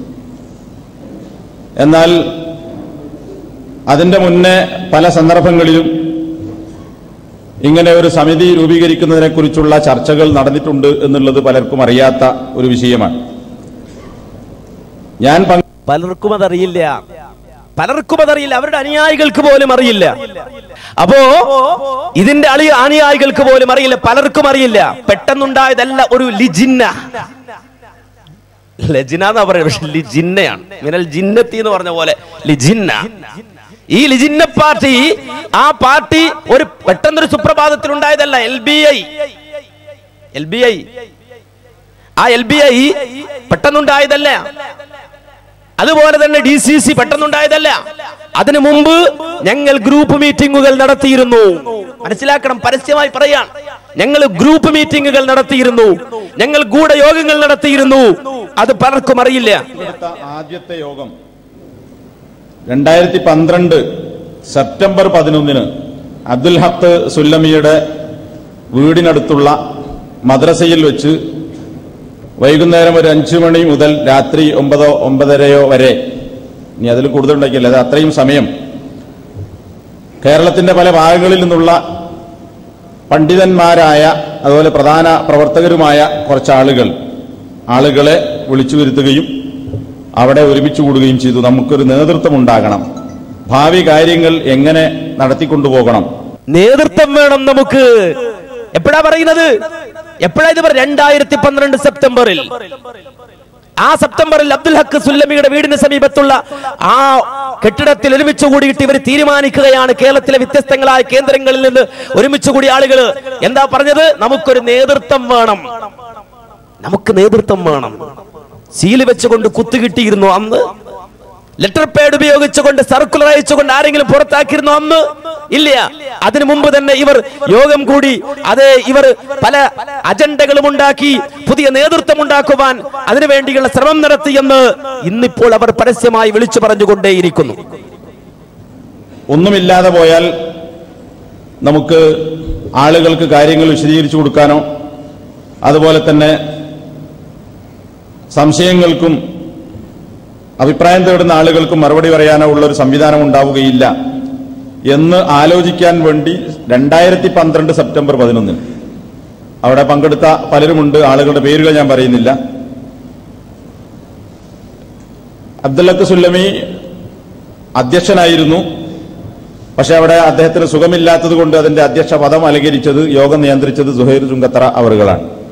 എന്നാൽ അതിന്റെ മുന്നേ പല സന്ദർഭങ്ങളിലും ഇങ്ങനെ ഒരു സമിതി രൂപീകരിക്കുന്നതിനെ കുറിച്ചുള്ള ചർച്ചകൾ നടന്നിട്ടുണ്ട് എന്നുള്ളത് പലർക്കും അറിയാത്ത ഒരു വിഷയമാണ് ഞാൻ പങ്ക് പലർക്കും അതറിയില്ല പലർക്കും അതറിയില്ല അവരുടെ അനുയായികൾക്ക് പോലും അറിയില്ല അപ്പോ ഇതിന്റെ അളി അനുയായികൾക്ക് പോലും അറിയില്ല പലർക്കും അറിയില്ല പെട്ടെന്നുണ്ടായതല്ല ഒരു ലിജിന്ന ലജിന എന്നാ പറയുന്നത് പക്ഷെ ലിജിന്നയാണ് മിനൽ ജിന്നത്തി എന്ന് പറഞ്ഞ പോലെ ലിജിന്ന ഈ ലിജിന്ന പാർട്ടി ആ പാർട്ടി ഒരു പെട്ടെന്നൊരു സുപ്രഭാതത്തിൽ ഉണ്ടായതല്ല L B I L B I ആ എൽ ബി ഐ പെട്ടെന്നുണ്ടായതല്ല അതുപോലെ തന്നെ ഡി സി സി പെട്ടെന്നുണ്ടായതല്ല അതിനു മുമ്പ് ഞങ്ങൾ ഗ്രൂപ്പ് മീറ്റിംഗുകൾ നടത്തിയിരുന്നു മനസ്സിലാക്കണം പരസ്യമായി പറയാൻ ഞങ്ങൾ ഗ്രൂപ്പ് മീറ്റിംഗുകൾ നടത്തിയിരുന്നു ഞങ്ങൾ ഗൂഢയോഗങ്ങൾ നടത്തിയിരുന്നു അത് പലർക്കും അറിയില്ല പങ്കെടുത്ത ആദ്യത്തെ യോഗം രണ്ടായിരത്തി പന്ത്രണ്ട് സെപ്റ്റംബർ പതിനൊന്നിന് അബ്ദുൽ ഹത്ത് സുല്ലമിയുടെ വീടിനടുത്തുള്ള മദ്രസയിൽ വെച്ച് വൈകുന്നേരം ഒരു അഞ്ചു മണി മുതൽ രാത്രി ഒമ്പതോ ഒമ്പതരയോ വരെ ഇനി അതിൽ കൂടുതൽ ഉണ്ടാക്കിയല്ല അത് അത്രയും സമയം കേരളത്തിന്റെ പല ഭാഗങ്ങളിൽ നിന്നുള്ള പണ്ഡിതന്മാരായ അതുപോലെ പ്രധാന പ്രവർത്തകരുമായ കുറച്ച് ആളുകൾ ആളുകളെ വിളിച്ചു വരുത്തുകയും അവിടെ ഒരുമിച്ച് കൂടുകയും ചെയ്തു നമുക്കൊരു നേതൃത്വം ഉണ്ടാകണം ഭാവി കാര്യങ്ങൾ എങ്ങനെ നടത്തിക്കൊണ്ടുപോകണം നേതൃത്വം വേണം നമുക്ക് എപ്പോഴാ പറയുന്നത് എപ്പോഴാ ഇത് പറ രണ്ടായിരത്തി പന്ത്രണ്ട് സെപ്റ്റംബറിൽ ആ സെപ്റ്റംബറിൽ അബ്ദുൽ ഹക്ക് സുല്ലമിയുടെ വീടിന് സമീപത്തുള്ള ആ കെട്ടിടത്തിൽ ഒരുമിച്ച് കൂടിയിട്ട് ഇവർ തീരുമാനിക്കുകയാണ് കേരളത്തിലെ വ്യത്യസ്തങ്ങളായ കേന്ദ്രങ്ങളിൽ നിന്ന് ഒരുമിച്ച് കൂടിയ ആളുകൾ എന്താ പറഞ്ഞത് നമുക്കൊരു നേതൃത്വം വേണം നമുക്ക് നേതൃത്വം വേണം സീല് വെച്ചുകൊണ്ട് കുത്തുകിട്ടിയിരുന്നു അന്ന് ലെറ്റർ പേഡ് ഉപയോഗിച്ചുകൊണ്ട് സർക്കുലർ അയച്ചുകൊണ്ട് ആരെങ്കിലും പുറത്താക്കിയിരുന്നു അന്ന് ഇല്ല അതിനു മുമ്പ് തന്നെ ഇവർ യോഗം കൂടി അത് ഇവർ പല അജണ്ടകളും ഉണ്ടാക്കി പുതിയ നേതൃത്വം ഉണ്ടാക്കുവാൻ അതിനു വേണ്ടിയുള്ള ശ്രമം നടത്തിയെന്ന് ഇന്നിപ്പോൾ അവർ പരസ്യമായി വിളിച്ചു പറഞ്ഞുകൊണ്ടേയിരിക്കുന്നു ഒന്നുമില്ലാതെ പോയാൽ നമുക്ക് ആളുകൾക്ക് കാര്യങ്ങൾ വിശദീകരിച്ചു കൊടുക്കാനോ അതുപോലെ തന്നെ സംശയങ്ങൾക്കും അഭിപ്രായം തേടുന്ന ആളുകൾക്കും മറുപടി പറയാനോ ഉള്ള ഒരു സംവിധാനം ഉണ്ടാവുകയില്ല എന്ന് ആലോചിക്കാൻ വേണ്ടി രണ്ടായിരത്തി പന്ത്രണ്ട് സെപ്റ്റംബർ പതിനൊന്നിന് അവിടെ പങ്കെടുത്ത പലരുമുണ്ട് ആളുകളുടെ പേരുകൾ ഞാൻ പറയുന്നില്ല അബ്ദുല്ലക്ക് സുല്ലമി അധ്യക്ഷനായിരുന്നു പക്ഷെ അവിടെ അദ്ദേഹത്തിന് സുഖമില്ലാത്തത് കൊണ്ട് അതിന്റെ അധ്യക്ഷ പദം അലങ്കരിച്ചത് യോഗം നിയന്ത്രിച്ചത് സുഹൈർ ചുങ്കത്തറ അവറുകളാണ്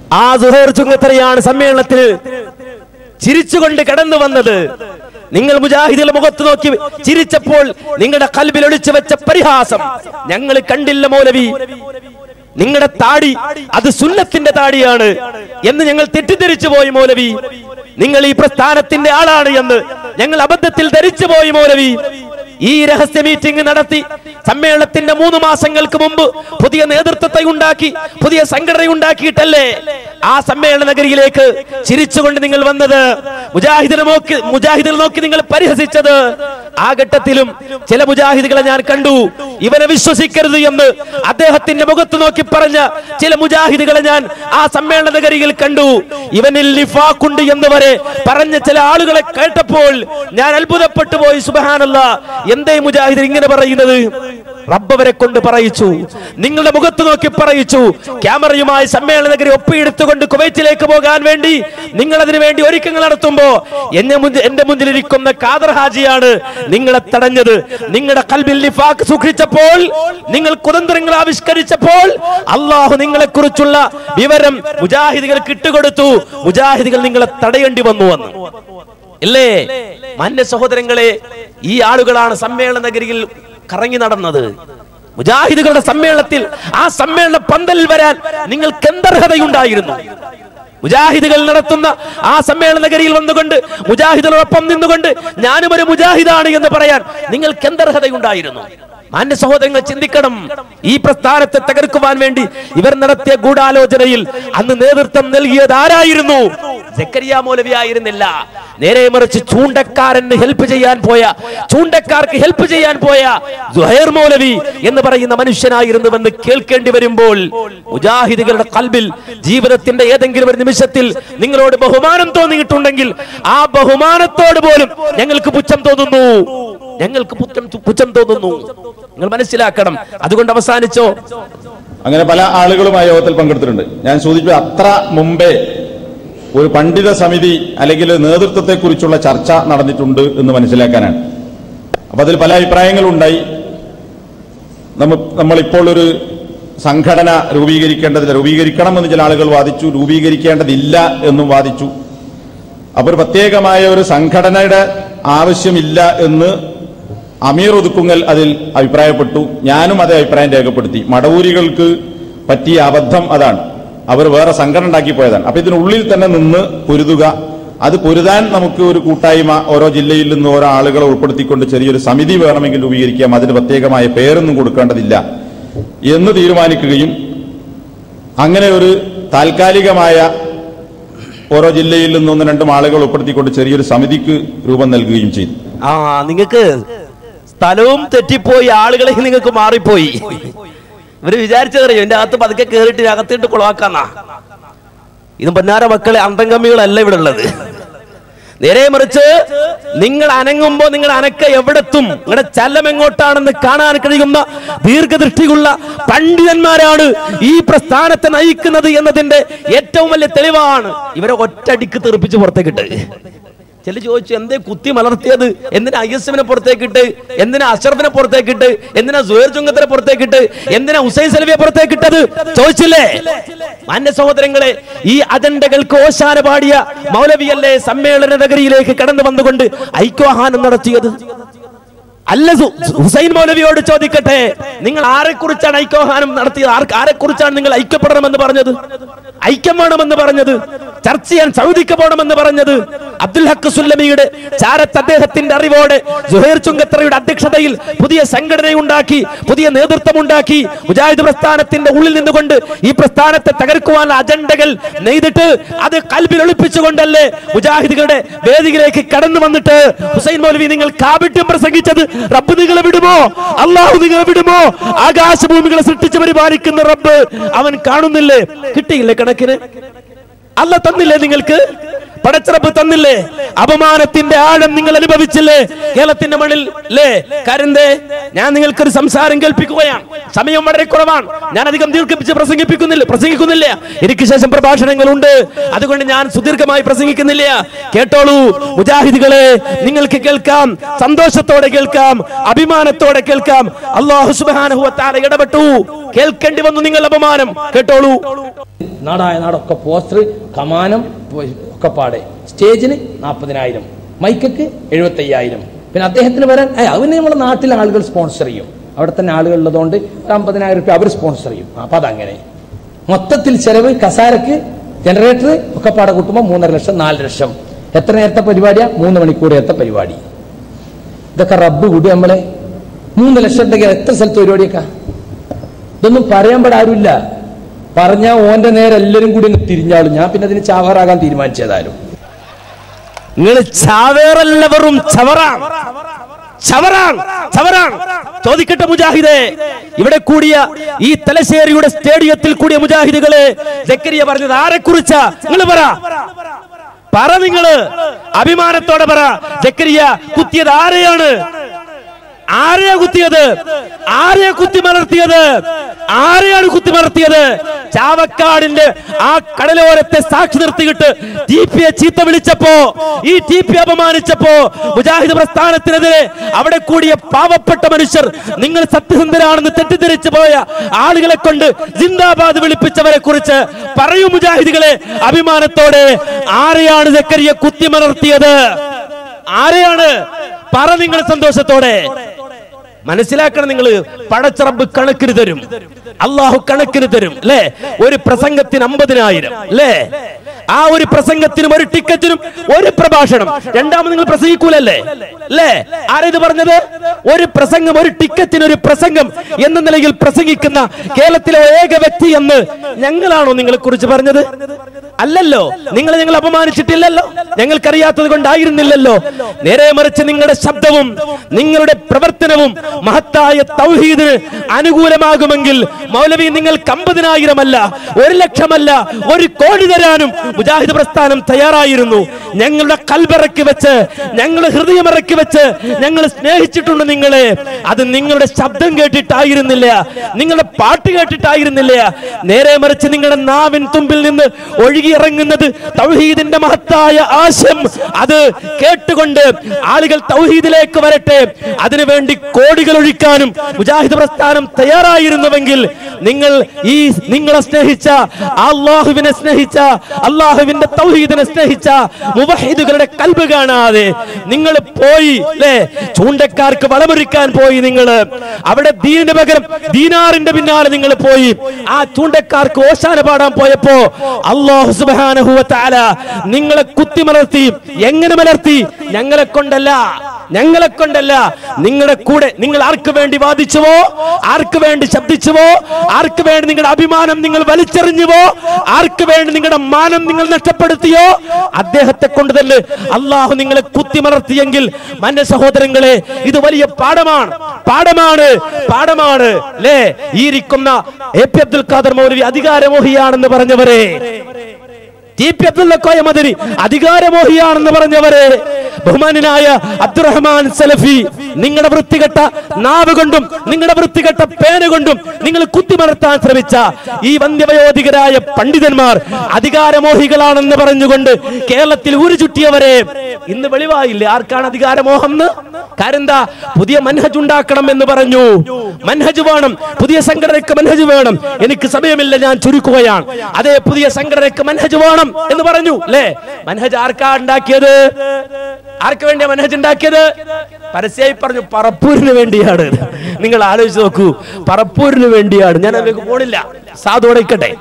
ആ സുഹേർ ചുങ്കത്തറയാണ് സമ്മേളനത്തിൽ ചിരിച്ചുകൊണ്ട് കടന്നു വന്നത് നിങ്ങൾ മുജാഹിദിലെ മുഖത്ത് നോക്കി ചിരിച്ചപ്പോൾ നിങ്ങളുടെ കൽബിൽ ഒളിച്ചു വെച്ച പരിഹാസം ഞങ്ങൾ കണ്ടില്ല മൗലവി നിങ്ങളുടെ താടി അത് സുന്നത്തിന്റെ താടിയാണ് എന്ന് ഞങ്ങൾ തെറ്റിദ്ധരിച്ചു പോയി മൗലവി നിങ്ങൾ ഈ പ്രസ്ഥാനത്തിന്റെ ആളാണ് എന്ന് ഞങ്ങൾ അബദ്ധത്തിൽ ധരിച്ചു പോയി മൗലവി ഈ രഹസ്യ മീറ്റിംഗ് നടത്തി സമ്മേളനത്തിന്റെ മൂന്ന് മാസങ്ങൾക്ക് മുമ്പ് പുതിയ നേതൃത്വത്തെ ഉണ്ടാക്കി പുതിയ സംഘടന ഉണ്ടാക്കിയിട്ടല്ലേ ആ സമ്മേളന നഗരിയിലേക്ക് ചിരിച്ചുകൊണ്ട് നിങ്ങൾ വന്നത് മുജാഹിദിനെ നോക്കി മുജാഹിദിനെ നോക്കി നിങ്ങൾ പരിഹസിച്ചത് ആ ഘട്ടത്തിലും ചില മുജാഹിദുകളെ ഞാൻ കണ്ടു ഇവനെ വിശ്വസിക്കരുത് എന്ന് അദ്ദേഹത്തിന്റെ മുഖത്ത് നോക്കി പറഞ്ഞ ചില മുജാഹിദുകളെ ഞാൻ ആ സമ്മേളന നഗരിയിൽ കണ്ടു ഇവനിൽ നിഫാഖുണ്ട് എന്ന് വരെ പറഞ്ഞ ചില ആളുകളെ കേട്ടപ്പോൾ ഞാൻ അത്ഭുതപ്പെട്ടു പോയി സുബഹാനല്ല എന്തേ മുജാഹിദ് ഇങ്ങനെ പറയുന്നത് റബ്ബവരെ കൊണ്ട് പറയിച്ചു നിങ്ങളുടെ മുഖത്ത് നോക്കി പറയിച്ചു ക്യാമറയുമായി സമ്മേളന നഗരി ഒപ്പിയെടുത്തുകൊണ്ട് കുവൈറ്റിലേക്ക് പോകാൻ വേണ്ടി നിങ്ങൾ അതിനു വേണ്ടി ഒരുക്കങ്ങൾ നടത്തുമ്പോ എന്നെ മുന്നിൽ എന്റെ മുന്നിലിരിക്കുന്ന ഖാദർ ഹാജിയാണ് നിങ്ങളെ തടഞ്ഞത് നിങ്ങളുടെ കൽബിൽ നിഫാക്ക് സൂക്ഷിച്ചപ്പോൾ നിങ്ങൾ കുതന്ത്രങ്ങൾ ആവിഷ്കരിച്ചപ്പോൾ അള്ളാഹു നിങ്ങളെ കുറിച്ചുള്ള വിവരം മുജാഹിദികൾക്ക് ഇട്ടുകൊടുത്തു മുജാഹിദികൾ നിങ്ങളെ തടയേണ്ടി വന്നു വന്നു ഇല്ലേ മാന്യ സഹോദരങ്ങളെ ഈ ആളുകളാണ് സമ്മേളന നഗരിയിൽ കറങ്ങി നടന്നത് മുജാഹിദുകളുടെ സമ്മേളനത്തിൽ ആ സമ്മേളന പന്തലിൽ വരാൻ നിങ്ങൾക്ക് എന്തർഹതയുണ്ടായിരുന്നു മുജാഹിദുകൾ നടത്തുന്ന ആ സമ്മേളന നഗരിയിൽ വന്നുകൊണ്ട് മുജാഹിദുകളോടൊപ്പം നിന്നുകൊണ്ട് ഞാനും ഒരു മുജാഹിദാണ് എന്ന് പറയാൻ നിങ്ങൾക്ക് എന്തർഹതയുണ്ടായിരുന്നു മാന്യ സഹോദരങ്ങൾ ചിന്തിക്കണം ഈ പ്രസ്ഥാനത്തെ തകർക്കുവാൻ വേണ്ടി ഇവർ നടത്തിയ ഗൂഢാലോചനയിൽ അന്ന് നേതൃത്വം നൽകിയത് ആരായിരുന്നു ജക്കരിയ മൗലവി ആയിരുന്നില്ല നേരെ മറിച്ച് ചൂണ്ടക്കാരന് ഹെൽപ്പ് ചെയ്യാൻ പോയ ചൂണ്ടക്കാർക്ക് ഹെൽപ്പ് ചെയ്യാൻ പോയ ജുഹൈർ മൗലവി എന്ന് പറയുന്ന മനുഷ്യനായിരുന്നുവെന്ന് കേൾക്കേണ്ടി വരുമ്പോൾ മുജാഹിദുകളുടെ കൽബിൽ ജീവിതത്തിന്റെ ഏതെങ്കിലും ഒരു നിമിഷത്തിൽ നിങ്ങളോട് ബഹുമാനം തോന്നിയിട്ടുണ്ടെങ്കിൽ ആ ബഹുമാനത്തോട് പോലും ഞങ്ങൾക്ക് പുച്ഛം തോന്നുന്നു ഞങ്ങൾക്ക് പുച്ഛം പുച്ഛം തോന്നുന്നു നിങ്ങൾ മനസ്സിലാക്കണം അതുകൊണ്ട് അവസാനിച്ചോ അങ്ങനെ പല ആളുകളും ആ യോഗത്തിൽ പങ്കെടുത്തിട്ടുണ്ട് ഞാൻ സൂചിപ്പിച്ച അത്ര മുമ്പേ ഒരു പണ്ഡിത സമിതി അല്ലെങ്കിൽ നേതൃത്വത്തെക്കുറിച്ചുള്ള ചർച്ച നടന്നിട്ടുണ്ട് എന്ന് മനസ്സിലാക്കാനാണ് അപ്പൊ അതിൽ പല അഭിപ്രായങ്ങളുണ്ടായി നമ്മ നമ്മളിപ്പോൾ ഒരു സംഘടന രൂപീകരിക്കേണ്ടതില്ല രൂപീകരിക്കണം എന്ന് ചില ആളുകൾ വാദിച്ചു രൂപീകരിക്കേണ്ടതില്ല എന്നും വാദിച്ചു അപ്പൊ ഒരു പ്രത്യേകമായ ഒരു സംഘടനയുടെ ആവശ്യമില്ല എന്ന് അമീർ ഒതുക്കുങ്ങൽ അതിൽ അഭിപ്രായപ്പെട്ടു ഞാനും അതേ അഭിപ്രായം രേഖപ്പെടുത്തി മടവൂരികൾക്ക് പറ്റിയ അബദ്ധം അതാണ് അവർ വേറെ സംഘടന ഉണ്ടാക്കി പോയതാണ് അപ്പൊ ഇതിനുള്ളിൽ തന്നെ നിന്ന് പൊരുതുക അത് പൊരുതാൻ നമുക്ക് ഒരു കൂട്ടായ്മ ഓരോ ജില്ലയിൽ നിന്ന് ഓരോ ആളുകളെ ഉൾപ്പെടുത്തിക്കൊണ്ട് ചെറിയൊരു സമിതി വേണമെങ്കിൽ രൂപീകരിക്കാം അതിന് പ്രത്യേകമായ പേരൊന്നും കൊടുക്കേണ്ടതില്ല എന്ന് തീരുമാനിക്കുകയും അങ്ങനെ ഒരു താൽക്കാലികമായ ഓരോ ജില്ലയിൽ നിന്ന് ഒന്ന് രണ്ടും ആളുകൾ ഉൾപ്പെടുത്തിക്കൊണ്ട് ചെറിയൊരു സമിതിക്ക് രൂപം നൽകുകയും ചെയ്തു ആ നിങ്ങൾക്ക് സ്ഥലവും തെറ്റിപ്പോയി ആളുകളെ നിങ്ങൾക്ക് മാറിപ്പോയി ഇവര് വിചാരിച്ചതറിയോ എന്റെ അകത്ത് പതുക്കെ കയറിയിട്ട് അകത്തിട്ട് കുളവാക്കാന്നാ ഇത് പൊന്നാര മക്കളെ അന്തംഗമ്മികളല്ല ഇവിടെ ഉള്ളത് നേരെ മറിച്ച് നിങ്ങൾ അനങ്ങുമ്പോ നിങ്ങൾ അനക്ക എവിടെത്തും നിങ്ങളുടെ ചലം എങ്ങോട്ടാണെന്ന് കാണാൻ കഴിയുന്ന ദീർഘദൃഷ്ടിയുള്ള പണ്ഡിതന്മാരാണ് ഈ പ്രസ്ഥാനത്തെ നയിക്കുന്നത് എന്നതിന്റെ ഏറ്റവും വലിയ തെളിവാണ് ഇവരെ ഒറ്റടിക്ക് തെറിപ്പിച്ച് പുറത്തേക്കിട്ട് ചില ചോദിച്ചു എന്തേ കുത്തി മലർത്തിയത് എന്തിനാ ഐ എസ് എമ്മിനെ പുറത്തേക്കിട്ട് എന്തിനാ അഷറഫിനെ പുറത്തേക്കിട്ട് എന്തിനാ സുഹേർ ചുങ്കത്തിനെ പുറത്തേക്കിട്ട് എന്തിനാ ഹുസൈൻ സലവിയെ പുറത്തേക്കിട്ടത് ചോദിച്ചില്ലേ മാന്യ സഹോദരങ്ങളെ ഈ അജണ്ടകൾക്ക് ഓശാന പാടിയ മൗലവിയല്ലേ സമ്മേളന നഗരിയിലേക്ക് കടന്നു വന്നുകൊണ്ട് ഐക്യവാഹനം നടത്തിയത് അല്ല സു- ഹുസൈൻ മൗലവിയോട് ചോദിക്കട്ടെ നിങ്ങൾ ആരെ കുറിച്ചാണ് ഐക്യവാഹനം നടത്തിയത് ആർക്ക് ആരെ കുറിച്ചാണ് നിങ്ങൾ ഐക്യപ്പെടണമെന്ന് പറഞ്ഞത് ഐക്യം വേണമെന്ന് പറഞ്ഞത് ചർച്ച ചെയ്യാൻ സൗദിക്ക് പോകണമെന്ന് പറഞ്ഞത് അബ്ദുൽ ഹക്ക് സുല്ലമിയുടെ ചാരത്ത് അദ്ദേഹത്തിന്റെ അറിവോടെ ജുഹൈർ ചുങ്കത്രയുടെ അധ്യക്ഷതയിൽ പുതിയ സംഘടനയുണ്ടാക്കി പുതിയ നേതൃത്വം ഉണ്ടാക്കി മുജാഹിദ് പ്രസ്ഥാനത്തിന്റെ ഉള്ളിൽ നിന്നുകൊണ്ട് ഈ പ്രസ്ഥാനത്തെ തകർക്കുവാനുള്ള അജണ്ടകൾ നെയ്തിട്ട് അത് കൽബിൽ ഒളിപ്പിച്ചുകൊണ്ടല്ലേ മുജാഹിദുകളുടെ വേദിയിലേക്ക് കടന്നു വന്നിട്ട് ഹുസൈൻ മൗലവി നിങ്ങൾ കാപിട്യം പ്രസംഗിച്ചത് റബ്ബ് നിങ്ങളെ വിടുമോ അള്ളാഹു നിങ്ങളെ വിടുമോ ആകാശഭൂമികളെ സൃഷ്ടിച്ച് പരിപാലിക്കുന്ന റബ്ബ് അവൻ കാണുന്നില്ലേ കിട്ടിയില്ലേ കണക്കിന് അല്ല തന്നില്ലേ നിങ്ങൾക്ക് പടച്ചിറപ്പ് തന്നില്ലേ അപമാനത്തിന്റെ ആഴം നിങ്ങൾ അനുഭവിച്ചില്ലേ കേരളത്തിന്റെ മണ്ണിൽ അല്ലേ കരന്തേ ഞാൻ നിങ്ങൾക്കൊരു സംസാരം കേൾപ്പിക്കുകയാണ് സമയം വളരെ കുറവാണ് ഞാൻ അധികം ദീർഘിപ്പിച്ച് പ്രസംഗിപ്പിക്കുന്നില്ല പ്രസംഗിക്കുന്നില്ല എനിക്ക് ശേഷം പ്രഭാഷണങ്ങളുണ്ട് അതുകൊണ്ട് ഞാൻ സുദീർഘമായി പ്രസംഗിക്കുന്നില്ല കേട്ടോളൂ മുജാഹിദുകളെ നിങ്ങൾക്ക് കേൾക്കാം സന്തോഷത്തോടെ കേൾക്കാം അഭിമാനത്തോടെ കേൾക്കാം അള്ളാഹു സുബാനഹുവത്താല ഇടപെട്ടു കേൾക്കേണ്ടി വന്നു നിങ്ങൾ അപമാനം കേട്ടോളൂ നാടായ നാടൊക്കെ പോസ്റ്റർ കമാനം ഒക്കെ പാടെ സ്റ്റേജിന് നാൽപ്പതിനായിരം മൈക്കക്ക് എഴുപത്തയ്യായിരം പിന്നെ അദ്ദേഹത്തിന് വരാൻ ഏ, അവന് നമ്മുടെ നാട്ടിലെ ആളുകൾ സ്പോൺസർ ചെയ്യും അവിടെ തന്നെ ആളുകൾ ഉള്ളതുകൊണ്ട് ഒരു അമ്പതിനായിരം റുപ്യ അവർ സ്പോൺസർ ചെയ്യും അപ്പൊ അതങ്ങനെ മൊത്തത്തിൽ ചെലവ് കസാരക്ക് ജനറേറ്റർ ഒക്കെ പാടെ കൂട്ടുമ്പോൾ മൂന്നര ലക്ഷം നാല് ലക്ഷം എത്ര നേരത്തെ പരിപാടിയാ മൂന്ന് മണിക്കൂർ നേരത്തെ പരിപാടി ഇതൊക്കെ റബ്ബ് കൂടി നമ്മളെ മൂന്ന് ലക്ഷം ഉണ്ടെങ്കിൽ എത്ര സ്ഥലത്ത് പരിപാടിയൊക്കെ ഇതൊന്നും പറയാൻ പാടെ ആരുമില്ല പറഞ്ഞാൽ ഓന്റെ നേരെ എല്ലാവരും കൂടി ഒന്ന് തിരിഞ്ഞാളും ഞാൻ പിന്നെ അതിന് ചാവാറാകാൻ തീരുമാനിച്ചതാരും നിങ്ങൾ ചാവേറല്ല വെറും ചവറാൻ ചവറാൻ ചവറാൻ ചോദിക്കട്ടെ മുജാഹിദെ ഇവിടെ കൂടിയ ഈ തലശ്ശേരിയുടെ സ്റ്റേഡിയത്തിൽ കൂടിയ മുജാഹിദുകളെ ജക്കരിയ പറഞ്ഞത് ആരെ കുറിച്ചാ നിങ്ങൾ പറ പറ നിങ്ങള് അഭിമാനത്തോടെ പറ ജക്കരിയ കുത്തിയത് ആരെയാണ് ആരെയാ കുത്തിയത് ആരെയാ കുത്തി മലർത്തിയത് ആരെയാണ് കുത്തി മലർത്തിയത് ചാവക്കാടിന്റെ ആ കടലോരത്തെ സാക്ഷി നിർത്തിയിട്ട് ടി പിയെ ചീത്ത വിളിച്ചപ്പോ ഈ ടി പി അപമാനിച്ചപ്പോ മുജാഹിദ് പ്രസ്ഥാനത്തിനെതിരെ അവിടെ കൂടിയ പാവപ്പെട്ട മനുഷ്യർ നിങ്ങൾ സത്യസന്ധരാണെന്ന് തെറ്റിദ്ധരിച്ചു പോയ ആളുകളെ കൊണ്ട് ജിന്ദാബാദ് വിളിപ്പിച്ചവരെ കുറിച്ച് പറയൂ മുജാഹിദുകളെ അഭിമാനത്തോടെ ആരെയാണ് ജക്കരിയ കുത്തിമലർത്തിയത് ആരെയാണ് പറ നിങ്ങൾ സന്തോഷത്തോടെ മനസ്സിലാക്കണം നിങ്ങൾ പടച്ചറബ് കണക്കിന് തരും അള്ളാഹു കണക്കിന് തരും അല്ലേ ഒരു പ്രസംഗത്തിന് അമ്പതിനായിരം അല്ലേ ആ ഒരു പ്രസംഗത്തിനും ഒരു ടിക്കറ്റിനും ഒരു പ്രഭാഷണം രണ്ടാമത് നിങ്ങൾ പ്രസംഗിക്കൂലല്ലേ അല്ലേ ആരേത് പറഞ്ഞത് ഒരു പ്രസംഗം ഒരു ടിക്കറ്റിന് ഒരു പ്രസംഗം എന്ന നിലയിൽ പ്രസംഗിക്കുന്ന കേരളത്തിലെ ഏക വ്യക്തി എന്ന് ഞങ്ങളാണോ നിങ്ങളെ കുറിച്ച് പറഞ്ഞത് അല്ലല്ലോ നിങ്ങൾ ഞങ്ങൾ അപമാനിച്ചിട്ടില്ലല്ലോ ഞങ്ങൾക്കറിയാത്തത് കൊണ്ടായിരുന്നില്ലല്ലോ നേരെ മറിച്ച് നിങ്ങളുടെ ശബ്ദവും നിങ്ങളുടെ പ്രവർത്തനവും മഹത്തായ തൗഹീദിന് അനുകൂലമാകുമെങ്കിൽ മൗലവി നിങ്ങൾക്ക് അമ്പതിനായിരമല്ല ഒരു ലക്ഷമല്ല ഒരു കോടി തരാനും മുജാഹിദ് പ്രസ്ഥാനം തയ്യാറായിരുന്നു ഞങ്ങളുടെ കൽബിറക്കി വെച്ച് ഞങ്ങളുടെ ഹൃദയമിറക്കി വെച്ച് ഞങ്ങൾ സ്നേഹിച്ചിട്ടുണ്ട് നിങ്ങളെ അത് നിങ്ങളുടെ ശബ്ദം കേട്ടിട്ടായിരുന്നില്ല നിങ്ങളുടെ പാട്ട് കേട്ടിട്ടായിരുന്നില്ല നേരെ മറിച്ച് നിങ്ങളുടെ നാവിൻ തുമ്പിൽ നിന്ന് ഒഴുകിയിറങ്ങുന്നത് തൗഹീദിന്റെ മഹത്തായ ആശയം അത് കേട്ടുകൊണ്ട് ആളുകൾ തൗഹീദിലേക്ക് വരട്ടെ അതിനുവേണ്ടി കോടികൾ ഒഴിക്കാനും മുജാഹിദ് പ്രസ്ഥാനം തയ്യാറായിരുന്നുവെങ്കിൽ നിങ്ങൾ ഈ നിങ്ങളെ സ്നേഹിച്ച അള്ളാഹുവിനെ സ്നേഹിച്ച അള്ളാഹുവിന്റെ തൗഹീദിനെ സ്നേഹിച്ച മുവഹിദുകളുടെ കൽബ് കാണാതെ നിങ്ങൾ പോയി അല്ലേ ചൂണ്ടക്കാർക്ക് വളമൊരുക്കാൻ പോയി നിങ്ങൾ അവിടെ ദീനിന്റെ പകരം ദീനാറിന്റെ പിന്നാലെ നിങ്ങൾ പോയി ആ ചൂണ്ടക്കാർക്ക് ഓശാന പാടാൻ പോയപ്പോ അള്ളാഹു സുബ്ഹാനഹു വ തആല നിങ്ങളെ കുത്തി മലർത്തി എങ്ങനെ മലർത്തി ഞങ്ങളെ കൊണ്ടല്ല ഞങ്ങളെ കൊണ്ടല്ല നിങ്ങളുടെ കൂടെ നിങ്ങൾ ആർക്ക് വേണ്ടി വാദിച്ചുവോ ആർക്ക് വേണ്ടി ശബ്ദിച്ചുവോ ആർക്ക് വേണ്ടി നിങ്ങളുടെ അഭിമാനം നിങ്ങൾ വലിച്ചെറിഞ്ഞുവോ ആർക്ക് വേണ്ടി നിങ്ങളുടെ മാനം നിങ്ങൾ നഷ്ടപ്പെടുത്തിയോ അദ്ദേഹത്തെ കൊണ്ട് തന്നെ അള്ളാഹു നിങ്ങളെ കുത്തിമലർത്തിയെങ്കിൽ മന്റെ സഹോദരങ്ങളെ ഇത് വലിയ പാഠമാണ് പാഠമാണ് പാഠമാണ് അല്ലേ ഈ ഇരിക്കുന്ന എ പി അബ്ദുൽ ഖാദർ മൗലവി അധികാരമോഹിയാണെന്ന് പറഞ്ഞവരെ ടി പി അബ്ദുള്ള കോയ മദനി അധികാരമോഹിയാണെന്ന് പറഞ്ഞവരെ ബഹുമാനായ അബ്ദുറഹ്മാൻ സലഫി നിങ്ങളുടെ വൃത്തികെട്ട നാവ് കൊണ്ടും നിങ്ങളുടെ വൃത്തികെട്ട പേന കൊണ്ടും നിങ്ങൾ കുത്തിമലർത്താൻ ശ്രമിച്ച ഈ വന്ധ്യവയോധികരായ പണ്ഡിതന്മാർ അധികാരമോഹികളാണെന്ന് പറഞ്ഞുകൊണ്ട് കേരളത്തിൽ ഊരു ചുറ്റിയവരെ ഇന്ന് വെളിവായില്ലേ ആർക്കാണ് അധികാരമോഹം എന്ന് കാര്യം എന്താ പുതിയ മൻഹജ് ഉണ്ടാക്കണം എന്ന് പറഞ്ഞു മൻഹജ് വേണം പുതിയ സംഘടനയ്ക്ക് മൻഹജ് വേണം എനിക്ക് സമയമില്ല ഞാൻ ചുരുക്കുകയാണ് അതേ പുതിയ സംഘടനയ്ക്ക് മൻഹജ് വേണം എന്ന് പറഞ്ഞു അല്ലേ മൻഹജ് ആർക്കാ ഉണ്ടാക്കിയത് ആർക്ക് വേണ്ടിയാ മനഹജ് ഉണ്ടാക്കിയത് പരസ്യമായി പറഞ്ഞു പറപ്പൂരിന് വേണ്ടിയാണ് നിങ്ങൾ ആലോചിച്ച് നോക്കൂ പറപ്പൂരിന് വേണ്ടിയാണ് ഞാൻ അതിലേക്ക് പോണില്ല സാധുവോടെ നിൽക്കട്ടെ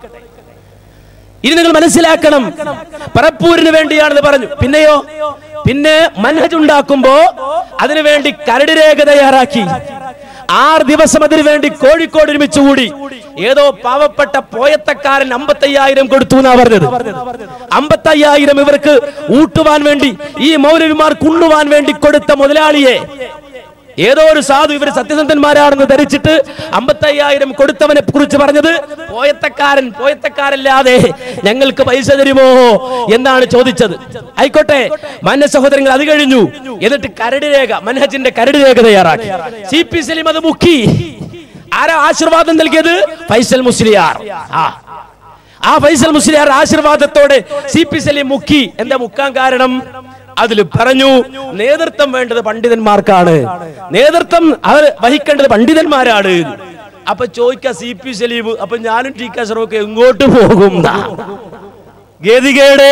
ഇനി നിങ്ങൾ മനസ്സിലാക്കണം പറപ്പൂരിന് വേണ്ടിയാണെന്ന് പറഞ്ഞു പിന്നെയോ പിന്നെ മനഹജ് ഉണ്ടാക്കുമ്പോ അതിനു വേണ്ടി കരട് രേഖ തയ്യാറാക്കി ആറ് ദിവസം അതിനു വേണ്ടി കോഴിക്കോട് ഒരുമിച്ച് കൂടി ഏതോ പാവപ്പെട്ട പോയത്തക്കാരൻ അമ്പത്തയ്യായിരം കൊടുത്തു എന്നാ പറഞ്ഞത് അമ്പത്തയ്യായിരം ഇവർക്ക് ഊട്ടുവാൻ വേണ്ടി ഈ മൗലവിമാർക്ക് ഉണ്ണുവാൻ വേണ്ടി കൊടുത്ത മുതലാളിയെ ഏതോ ഒരു സാധു ഇവർ സത്യസന്ധന്മാരാണെന്ന് ധരിച്ചിട്ട് അമ്പത്തയ്യായിരം കൊടുത്തവനെ കുറിച്ച് പറഞ്ഞത് പോയത്തക്കാരൻ പോയത്തക്കാരല്ലാതെ ഞങ്ങൾക്ക് പൈസ തരുമോ എന്നാണ് ചോദിച്ചത് ആയിക്കോട്ടെ മാന്യ സഹോദരങ്ങൾ അത് കഴിഞ്ഞു എന്നിട്ട് കരട് രേഖ മനഹജിന്റെ കരട് രേഖ തയ്യാറാക്കി സി പി സലീം അത് മുക്കി ആരാ ആശീർവാദം നൽകിയത് ഫൈസൽ മുസ്ലിയാർ ആ ആ ഫൈസൽ മുസ്ലിയാർ ആശീർവാദത്തോടെ സി പി സലീം മുക്കി എന്താ മുക്കാൻ കാരണം അതിൽ പറഞ്ഞു നേതൃത്വം വേണ്ടത് പണ്ഡിതന്മാർക്കാണ് നേതൃത്വം അവർ വഹിക്കേണ്ടത് പണ്ഡിതന്മാരാണ് അപ്പൊ ചോദിക്ക സി പി സലീം അപ്പൊ ഞാനും ടി കസറൊക്കെ എങ്ങോട്ട് പോകും ന്നാ. ഗതികേട്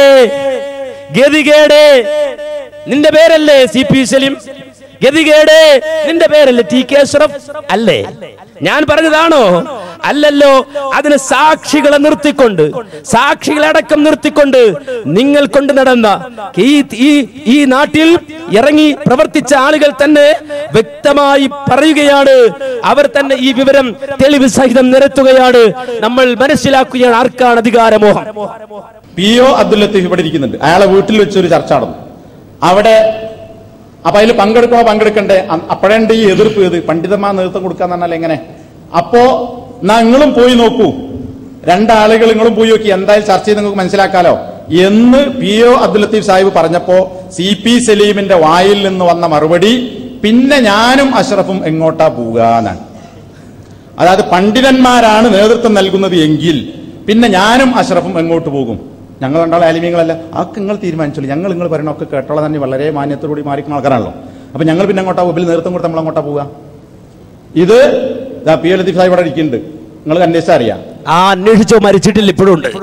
ഗതികേട് നിന്റെ പേരല്ലേ സി പി സലീം ഗതികേട് നിന്റെ പേരല്ലേ ടി കെ അഷ്റഫ് അല്ലേ ഞാൻ പറഞ്ഞതാണോ അല്ലല്ലോ അതിന് സാക്ഷികളെ നിർത്തിക്കൊണ്ട് സാക്ഷികളടക്കം നിർത്തിക്കൊണ്ട് നിങ്ങൾ കൊണ്ട് നടന്ന ഈ ഈ ഈ നാട്ടിൽ ഇറങ്ങി പ്രവർത്തിച്ച ആളുകൾ തന്നെ വ്യക്തമായി പറയുകയാണ് അവർ തന്നെ ഈ വിവരം തെളിവ് സഹിതം നിരത്തുകയാണ് നമ്മൾ മനസ്സിലാക്കുകയാണ് ആർക്കാണ് അധികാരമോഹം പി ഒ അബ്ദുൽ ലത്തീഫ് ഇവിടെ ഇരിക്കുന്നുണ്ട് അയാളെ വീട്ടിൽ വെച്ച് ഒരു ചർച്ച നടന്നു അവിടെ അപ്പൊ അതിൽ പങ്കെടുക്കണോ പങ്കെടുക്കണ്ടേ അ- അപ്പോഴുണ്ട് ഈ എതിർപ്പ് ഏത് പണ്ഡിതന്മാർ നേതൃത്വം കൊടുക്കാന്ന് പറഞ്ഞാൽ എങ്ങനെ അപ്പോ എന്നാ നിങ്ങളും പോയി നോക്കൂ രണ്ടാളുകൾ നിങ്ങളും പോയി നോക്കി എന്തായാലും ചർച്ച ചെയ്ത് നിങ്ങൾക്ക് മനസ്സിലാക്കാലോ എന്ന് പി ഒ അബ്ദുൽ ലത്തീഫ് സാഹിബ് പറഞ്ഞപ്പോ സി പി സലീമിന്റെ വായിൽ നിന്ന് വന്ന മറുപടി പിന്നെ ഞാനും അഷ്റഫും എങ്ങോട്ടാ പോവുക എന്നാണ് അതായത് പണ്ഡിതന്മാരാണ് നേതൃത്വം നൽകുന്നത് എങ്കിൽ പിന്നെ ഞാനും അഷ്റഫും എങ്ങോട്ട് പോകും ഞങ്ങൾ രണ്ടാളെ ആലിമ്യങ്ങളല്ല അതൊക്കെ നിങ്ങൾ തീരുമാനിച്ചോളൂ ഞങ്ങൾ നിങ്ങൾ പറയണമൊക്കെ കേട്ടോളാം തന്നെ വളരെ മാന്യത്തോടുകൂടി മാറിക്കുന്ന ആൾക്കാരാണല്ലോ അപ്പൊ ഞങ്ങൾ പിന്നെ അങ്ങോട്ടാ പോകും നേതൃത്വം കൊടുത്ത് നമ്മൾ അങ്ങോട്ടാ പോവുക ഇത് ദാ പി എൽ ലത്തീഫ് സാഹിബ് ഇവിടെ ഇരിക്കുന്നുണ്ട് നിങ്ങൾ അന്വേഷിച്ചാൽ അറിയാം ആ അന്വേഷിച്ചോ മരിച്ചിട്ടില്ല ഇപ്പോഴും ഉണ്ട്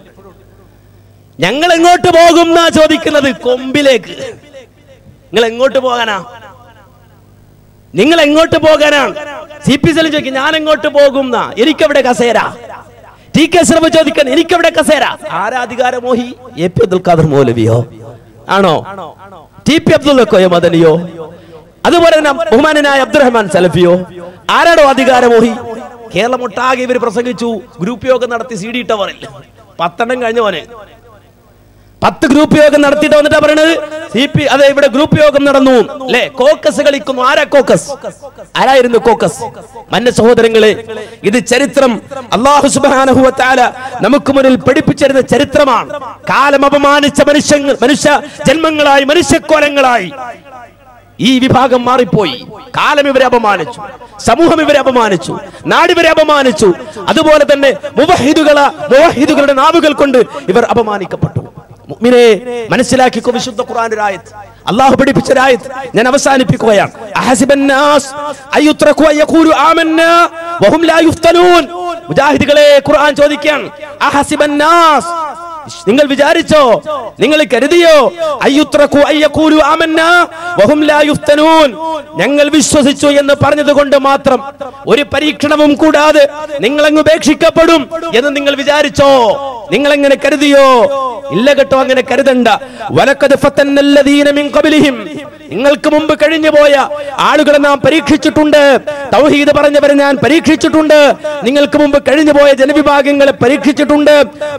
ഞങ്ങൾ എങ്ങോട്ട് പോകും എന്നാ ചോദിക്കുന്നത് കൊമ്പിലേക്ക് നിങ്ങൾ എങ്ങോട്ട് പോകാനാ നിങ്ങൾ എങ്ങോട്ട് പോകാനാണ് സി പി സലം ചോദിക്കും ഞാൻ എങ്ങോട്ട് പോകും എന്നാ എനിക്കെവിടെ കസേര ടി കെ ശ്രമ ചോദിക്കാൻ എനിക്കെവിടെ കസേര ആരാ അധികാരമോഹി എ പി അബ്ദുൽ ഖാദർ മൗലവിയോ ആണോ ടി പി അബ്ദുൽ കോയ മദനിയോ അതുപോലെ തന്നെ ബഹുമാനനായ അബ്ദുറഹ്മാൻ സലഫിയോ ആരാടോ അധികാരമോഹി കേരളം ഒട്ടാകെ ഇവർ പ്രസംഗിച്ചു ഗ്രൂപ്പ് യോഗം നടത്തി സി ഡി ഇട്ടവറിൽ പത്തെണ്ണം കഴിഞ്ഞ പോലെ പത്ത് ഗ്രൂപ്പ് യോഗം നടത്തിയിട്ട് വന്നിട്ടാ പറയണത് സി പി അതെ ഇവിടെ ഗ്രൂപ്പ് യോഗം നടന്നു അല്ലെ കോക്കസ് കളിക്കുന്നു ആരാ കോക്കസ് ആരായിരുന്നു കോക്കസ് മന്ന സഹോദരങ്ങളെ ഇത് ചരിത്രം അള്ളാഹു സുബ്ഹാനഹു വ തആല നമുക്ക് മുന്നിൽ പഠിപ്പിച്ചിരുന്ന ചരിത്രമാണ് കാലം അപമാനിച്ച മനുഷ്യ മനുഷ്യ ജന്മങ്ങളായി മനുഷ്യക്കോലങ്ങളായി ഈ വിഭാഗം മാറിപ്പോയി കാലം ഇവരെ അപമാനിച്ചു സമൂഹം ഇവരെ അപമാനിച്ചു നാട് ഇവരെ അപമാനിച്ചു അതുപോലെ തന്നെ മുവഹിദുകള മുവഹിദുകളുടെ നാവുകൾ കൊണ്ട് ഇവർ അപമാനിക്കപ്പെട്ടു മുഅ്മിനെ മനസ്സിലാക്കിക്കോ വിശുദ്ധ ഖുർആന്റെ ആയത്ത് അള്ളാഹു പഠിപ്പിച്ച ആയത്ത് ഞാൻ അവസാനിപ്പിക്കുകയാണ് അഹസിബൻ നാസ് അയ്യുത്രകു അയ്യഖൂലു ആമന്നാ വഹും ലാ യുഫ്തനൂൻ മുജാഹിദുകളെ ഖുർആൻ ചോദിക്കുകയാണ് അഹസിബൻ നാസ് നിങ്ങൾ വിചാരിച്ചോ നിങ്ങൾ കരുതിയോ അയ്യുത്രക്കു അയ്യഖൂലു ആമന്നാ വഹും ലാ യുഫ്തനൂൻ ഞങ്ങൾ വിശ്വസിച്ചു എന്ന് പറഞ്ഞതുകൊണ്ട് മാത്രം ഒരു പരീക്ഷണവും കൂടാതെ നിങ്ങൾ അങ്ങ് ഉപേക്ഷിക്കപ്പെടും എന്ന് നിങ്ങൾ വിചാരിച്ചോ നിങ്ങൾ എങ്ങനെ കരുതിയോ ഇല്ല കേട്ടോ അങ്ങനെ കരുതണ്ട വലക്കത് ഫത്തന്നല്ലദീന മിൻ ഖബലിഹിം നിങ്ങൾക്ക് മുമ്പ് കഴിഞ്ഞു പോയ ആളുകളെ നാം പരീക്ഷിച്ചിട്ടുണ്ട് തൗഹീദ് പറഞ്ഞവരെ ഞാൻ പരീക്ഷിച്ചിട്ടുണ്ട് നിങ്ങൾക്ക് മുമ്പ് കഴിഞ്ഞു പോയ ജനവിഭാഗങ്ങളെ പരീക്ഷിച്ചിട്ടുണ്ട്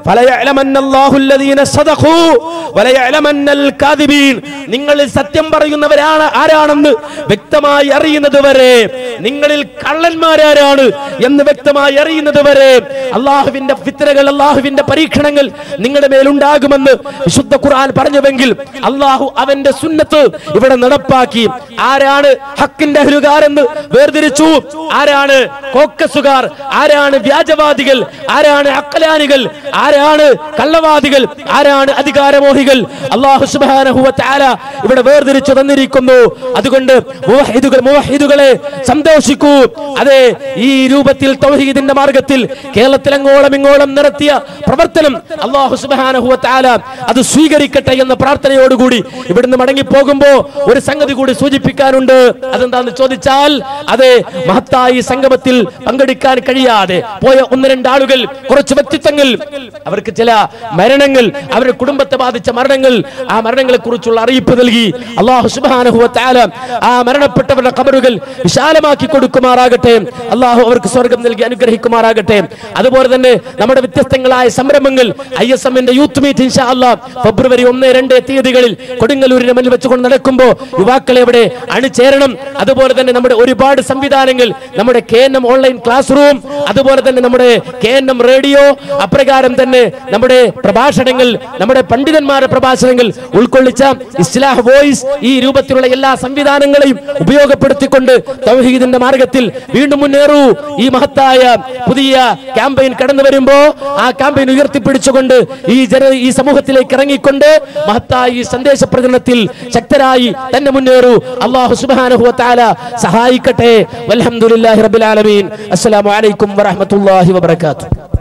ഫലയഅലമന്നല്ലാഹുല്ലദീന സദഖൂ വലയഅലമന്നൽ കാദിബീൻ നിങ്ങളിൽ സത്യം പറയുന്നവരാണ് ആരാണെന്ന് വ്യക്തമായി അറിയുന്നത് വരെ നിങ്ങളിൽ കള്ളന്മാരാരാണ് എന്ന് വ്യക്തമായി അറിയുന്നത് വരെ അള്ളാഹുവിന്റെ ഫിത്തനകൾ അള്ളാഹുവിന്റെ പരീക്ഷണങ്ങൾ നിങ്ങളുടെ മേലുണ്ടാകുമെന്ന് വിശുദ്ധ ഖുർആൻ പറഞ്ഞുവെങ്കിൽ അള്ളാഹു അവന്റെ സുന്നത്ത് ഇവിടെ നടപ്പാക്കി ആരാണ് ഹക്കിന്റെ അഹ്ലുകാർ എന്ന് വേർതിരിച്ചു ആരാണ് കോക്കസുകാർ ആരാണ് വ്യാജവാദികൾ ആരാണ് അക്കലാനികൾ ആരാണ് കള്ളവാദികൾ ആരാണ് അധികാരമോഹികൾ അള്ളാഹു സുബ്ഹാനഹു വ തആല ഇവിടെ വേർതിരിച്ചു തന്നിരിക്കുന്നു അതുകൊണ്ട് മുവഹിദുകൾ മുവഹിദുകളെ സന്തോഷിക്കൂ അതെ ഈ രൂപത്തിൽ തൗഹീദിന്റെ മാർഗത്തിൽ കേരളത്തിൽ അങ്ങോളം ഇങ്ങോളം നടത്തിയ പ്രവർത്തനം അള്ളാഹു സുബ്ഹാനഹു വ തആല അത് സ്വീകരിക്കട്ടെ എന്ന പ്രാർത്ഥനയോടുകൂടി ഇവിടുന്ന് മടങ്ങി പോകുമ്പോ ഒരു സംഗതി കൂടി സൂചിപ്പിക്കാനുണ്ട് അതെന്താന്ന് ചോദിച്ചാൽ അതെ മഹത്തായി സംഗമത്തിൽ പങ്കെടുക്കാൻ കഴിയാതെ പോയ ഒന്ന് രണ്ട് ആളുകൾ കുറച്ച് വ്യക്തിത്വങ്ങൾ അവർക്ക് ചില മരണങ്ങൾ അവരുടെ കുടുംബത്തെ ബാധിച്ച മരണങ്ങൾ ആ മരണങ്ങളെ കുറിച്ചുള്ള അറിയിപ്പ് നൽകി അള്ളാഹു സുബ്ഹാനഹു വ തആല ആ മരണപ്പെട്ടവരുടെ ഖബറുകൾ വിശാലമാക്കി കൊടുക്കുമാറാകട്ടെ അള്ളാഹു അവർക്ക് സ്വർഗം നൽകി അനുഗ്രഹിക്കുമാറാകട്ടെ അതുപോലെ തന്നെ നമ്മുടെ വ്യത്യസ്തങ്ങളായ സംരംഭങ്ങൾ ഐ എസ് എമ്മിന്റെ യൂത്ത് മീറ്റ് ഇൻഷാ അല്ലാ ഫെബ്രുവരി ഒന്ന് രണ്ട് തീയതികളിൽ കൊടുങ്ങല്ലൂരിനെ മുന്നിൽ വെച്ചുകൊണ്ട് നടക്കുമ്പോൾ യുവാക്കളെ ഇവിടെ അണിചേരണം അതുപോലെ തന്നെ നമ്മുടെ ഒരുപാട് സംവിധാനങ്ങൾ നമ്മുടെ K N M online classroom അതുപോലെ തന്നെ നമ്മുടെ കെ എൻ എം റേഡിയോ അപ്രകാരം തന്നെ നമ്മുടെ പ്രഭാഷണങ്ങൾ നമ്മുടെ പണ്ഡിതന്മാരുടെ പ്രഭാഷണങ്ങൾ ഉൾക്കൊള്ളിച്ച ഇസ്ലാഹ് വോയിസ് ഈ രൂപത്തിലുള്ള എല്ലാ സംവിധാനങ്ങളെയും ഉപയോഗപ്പെടുത്തിക്കൊണ്ട് തൗഹീദിന്റെ മാർഗത്തിൽ വീണ്ടും മുന്നേറൂ ഈ മഹത്തായ പുതിയ ക്യാമ്പയിൻ കടന്നു വരുമ്പോ ആ ക്യാമ്പയിൻ ഉയർത്തിപ്പിടിച്ചുകൊണ്ട് ഈ ജന ഈ സമൂഹത്തിലേക്ക് ഇറങ്ങിക്കൊണ്ട് മഹത്തായ ഈ സന്ദേശ പ്രചരണത്തിൽ ശക്തരായി തന്നെ മുന്നേറൂ അള്ളാഹു സുബ്ഹാനഹു വ തആല സഹായിക്കട്ടെ വൽഹംദുലില്ലാഹി റബ്ബിൽ ആലമീൻ അസ്സലാമു അലൈക്കും വറഹ്മത്തുള്ളാഹി വബറകാതുഹു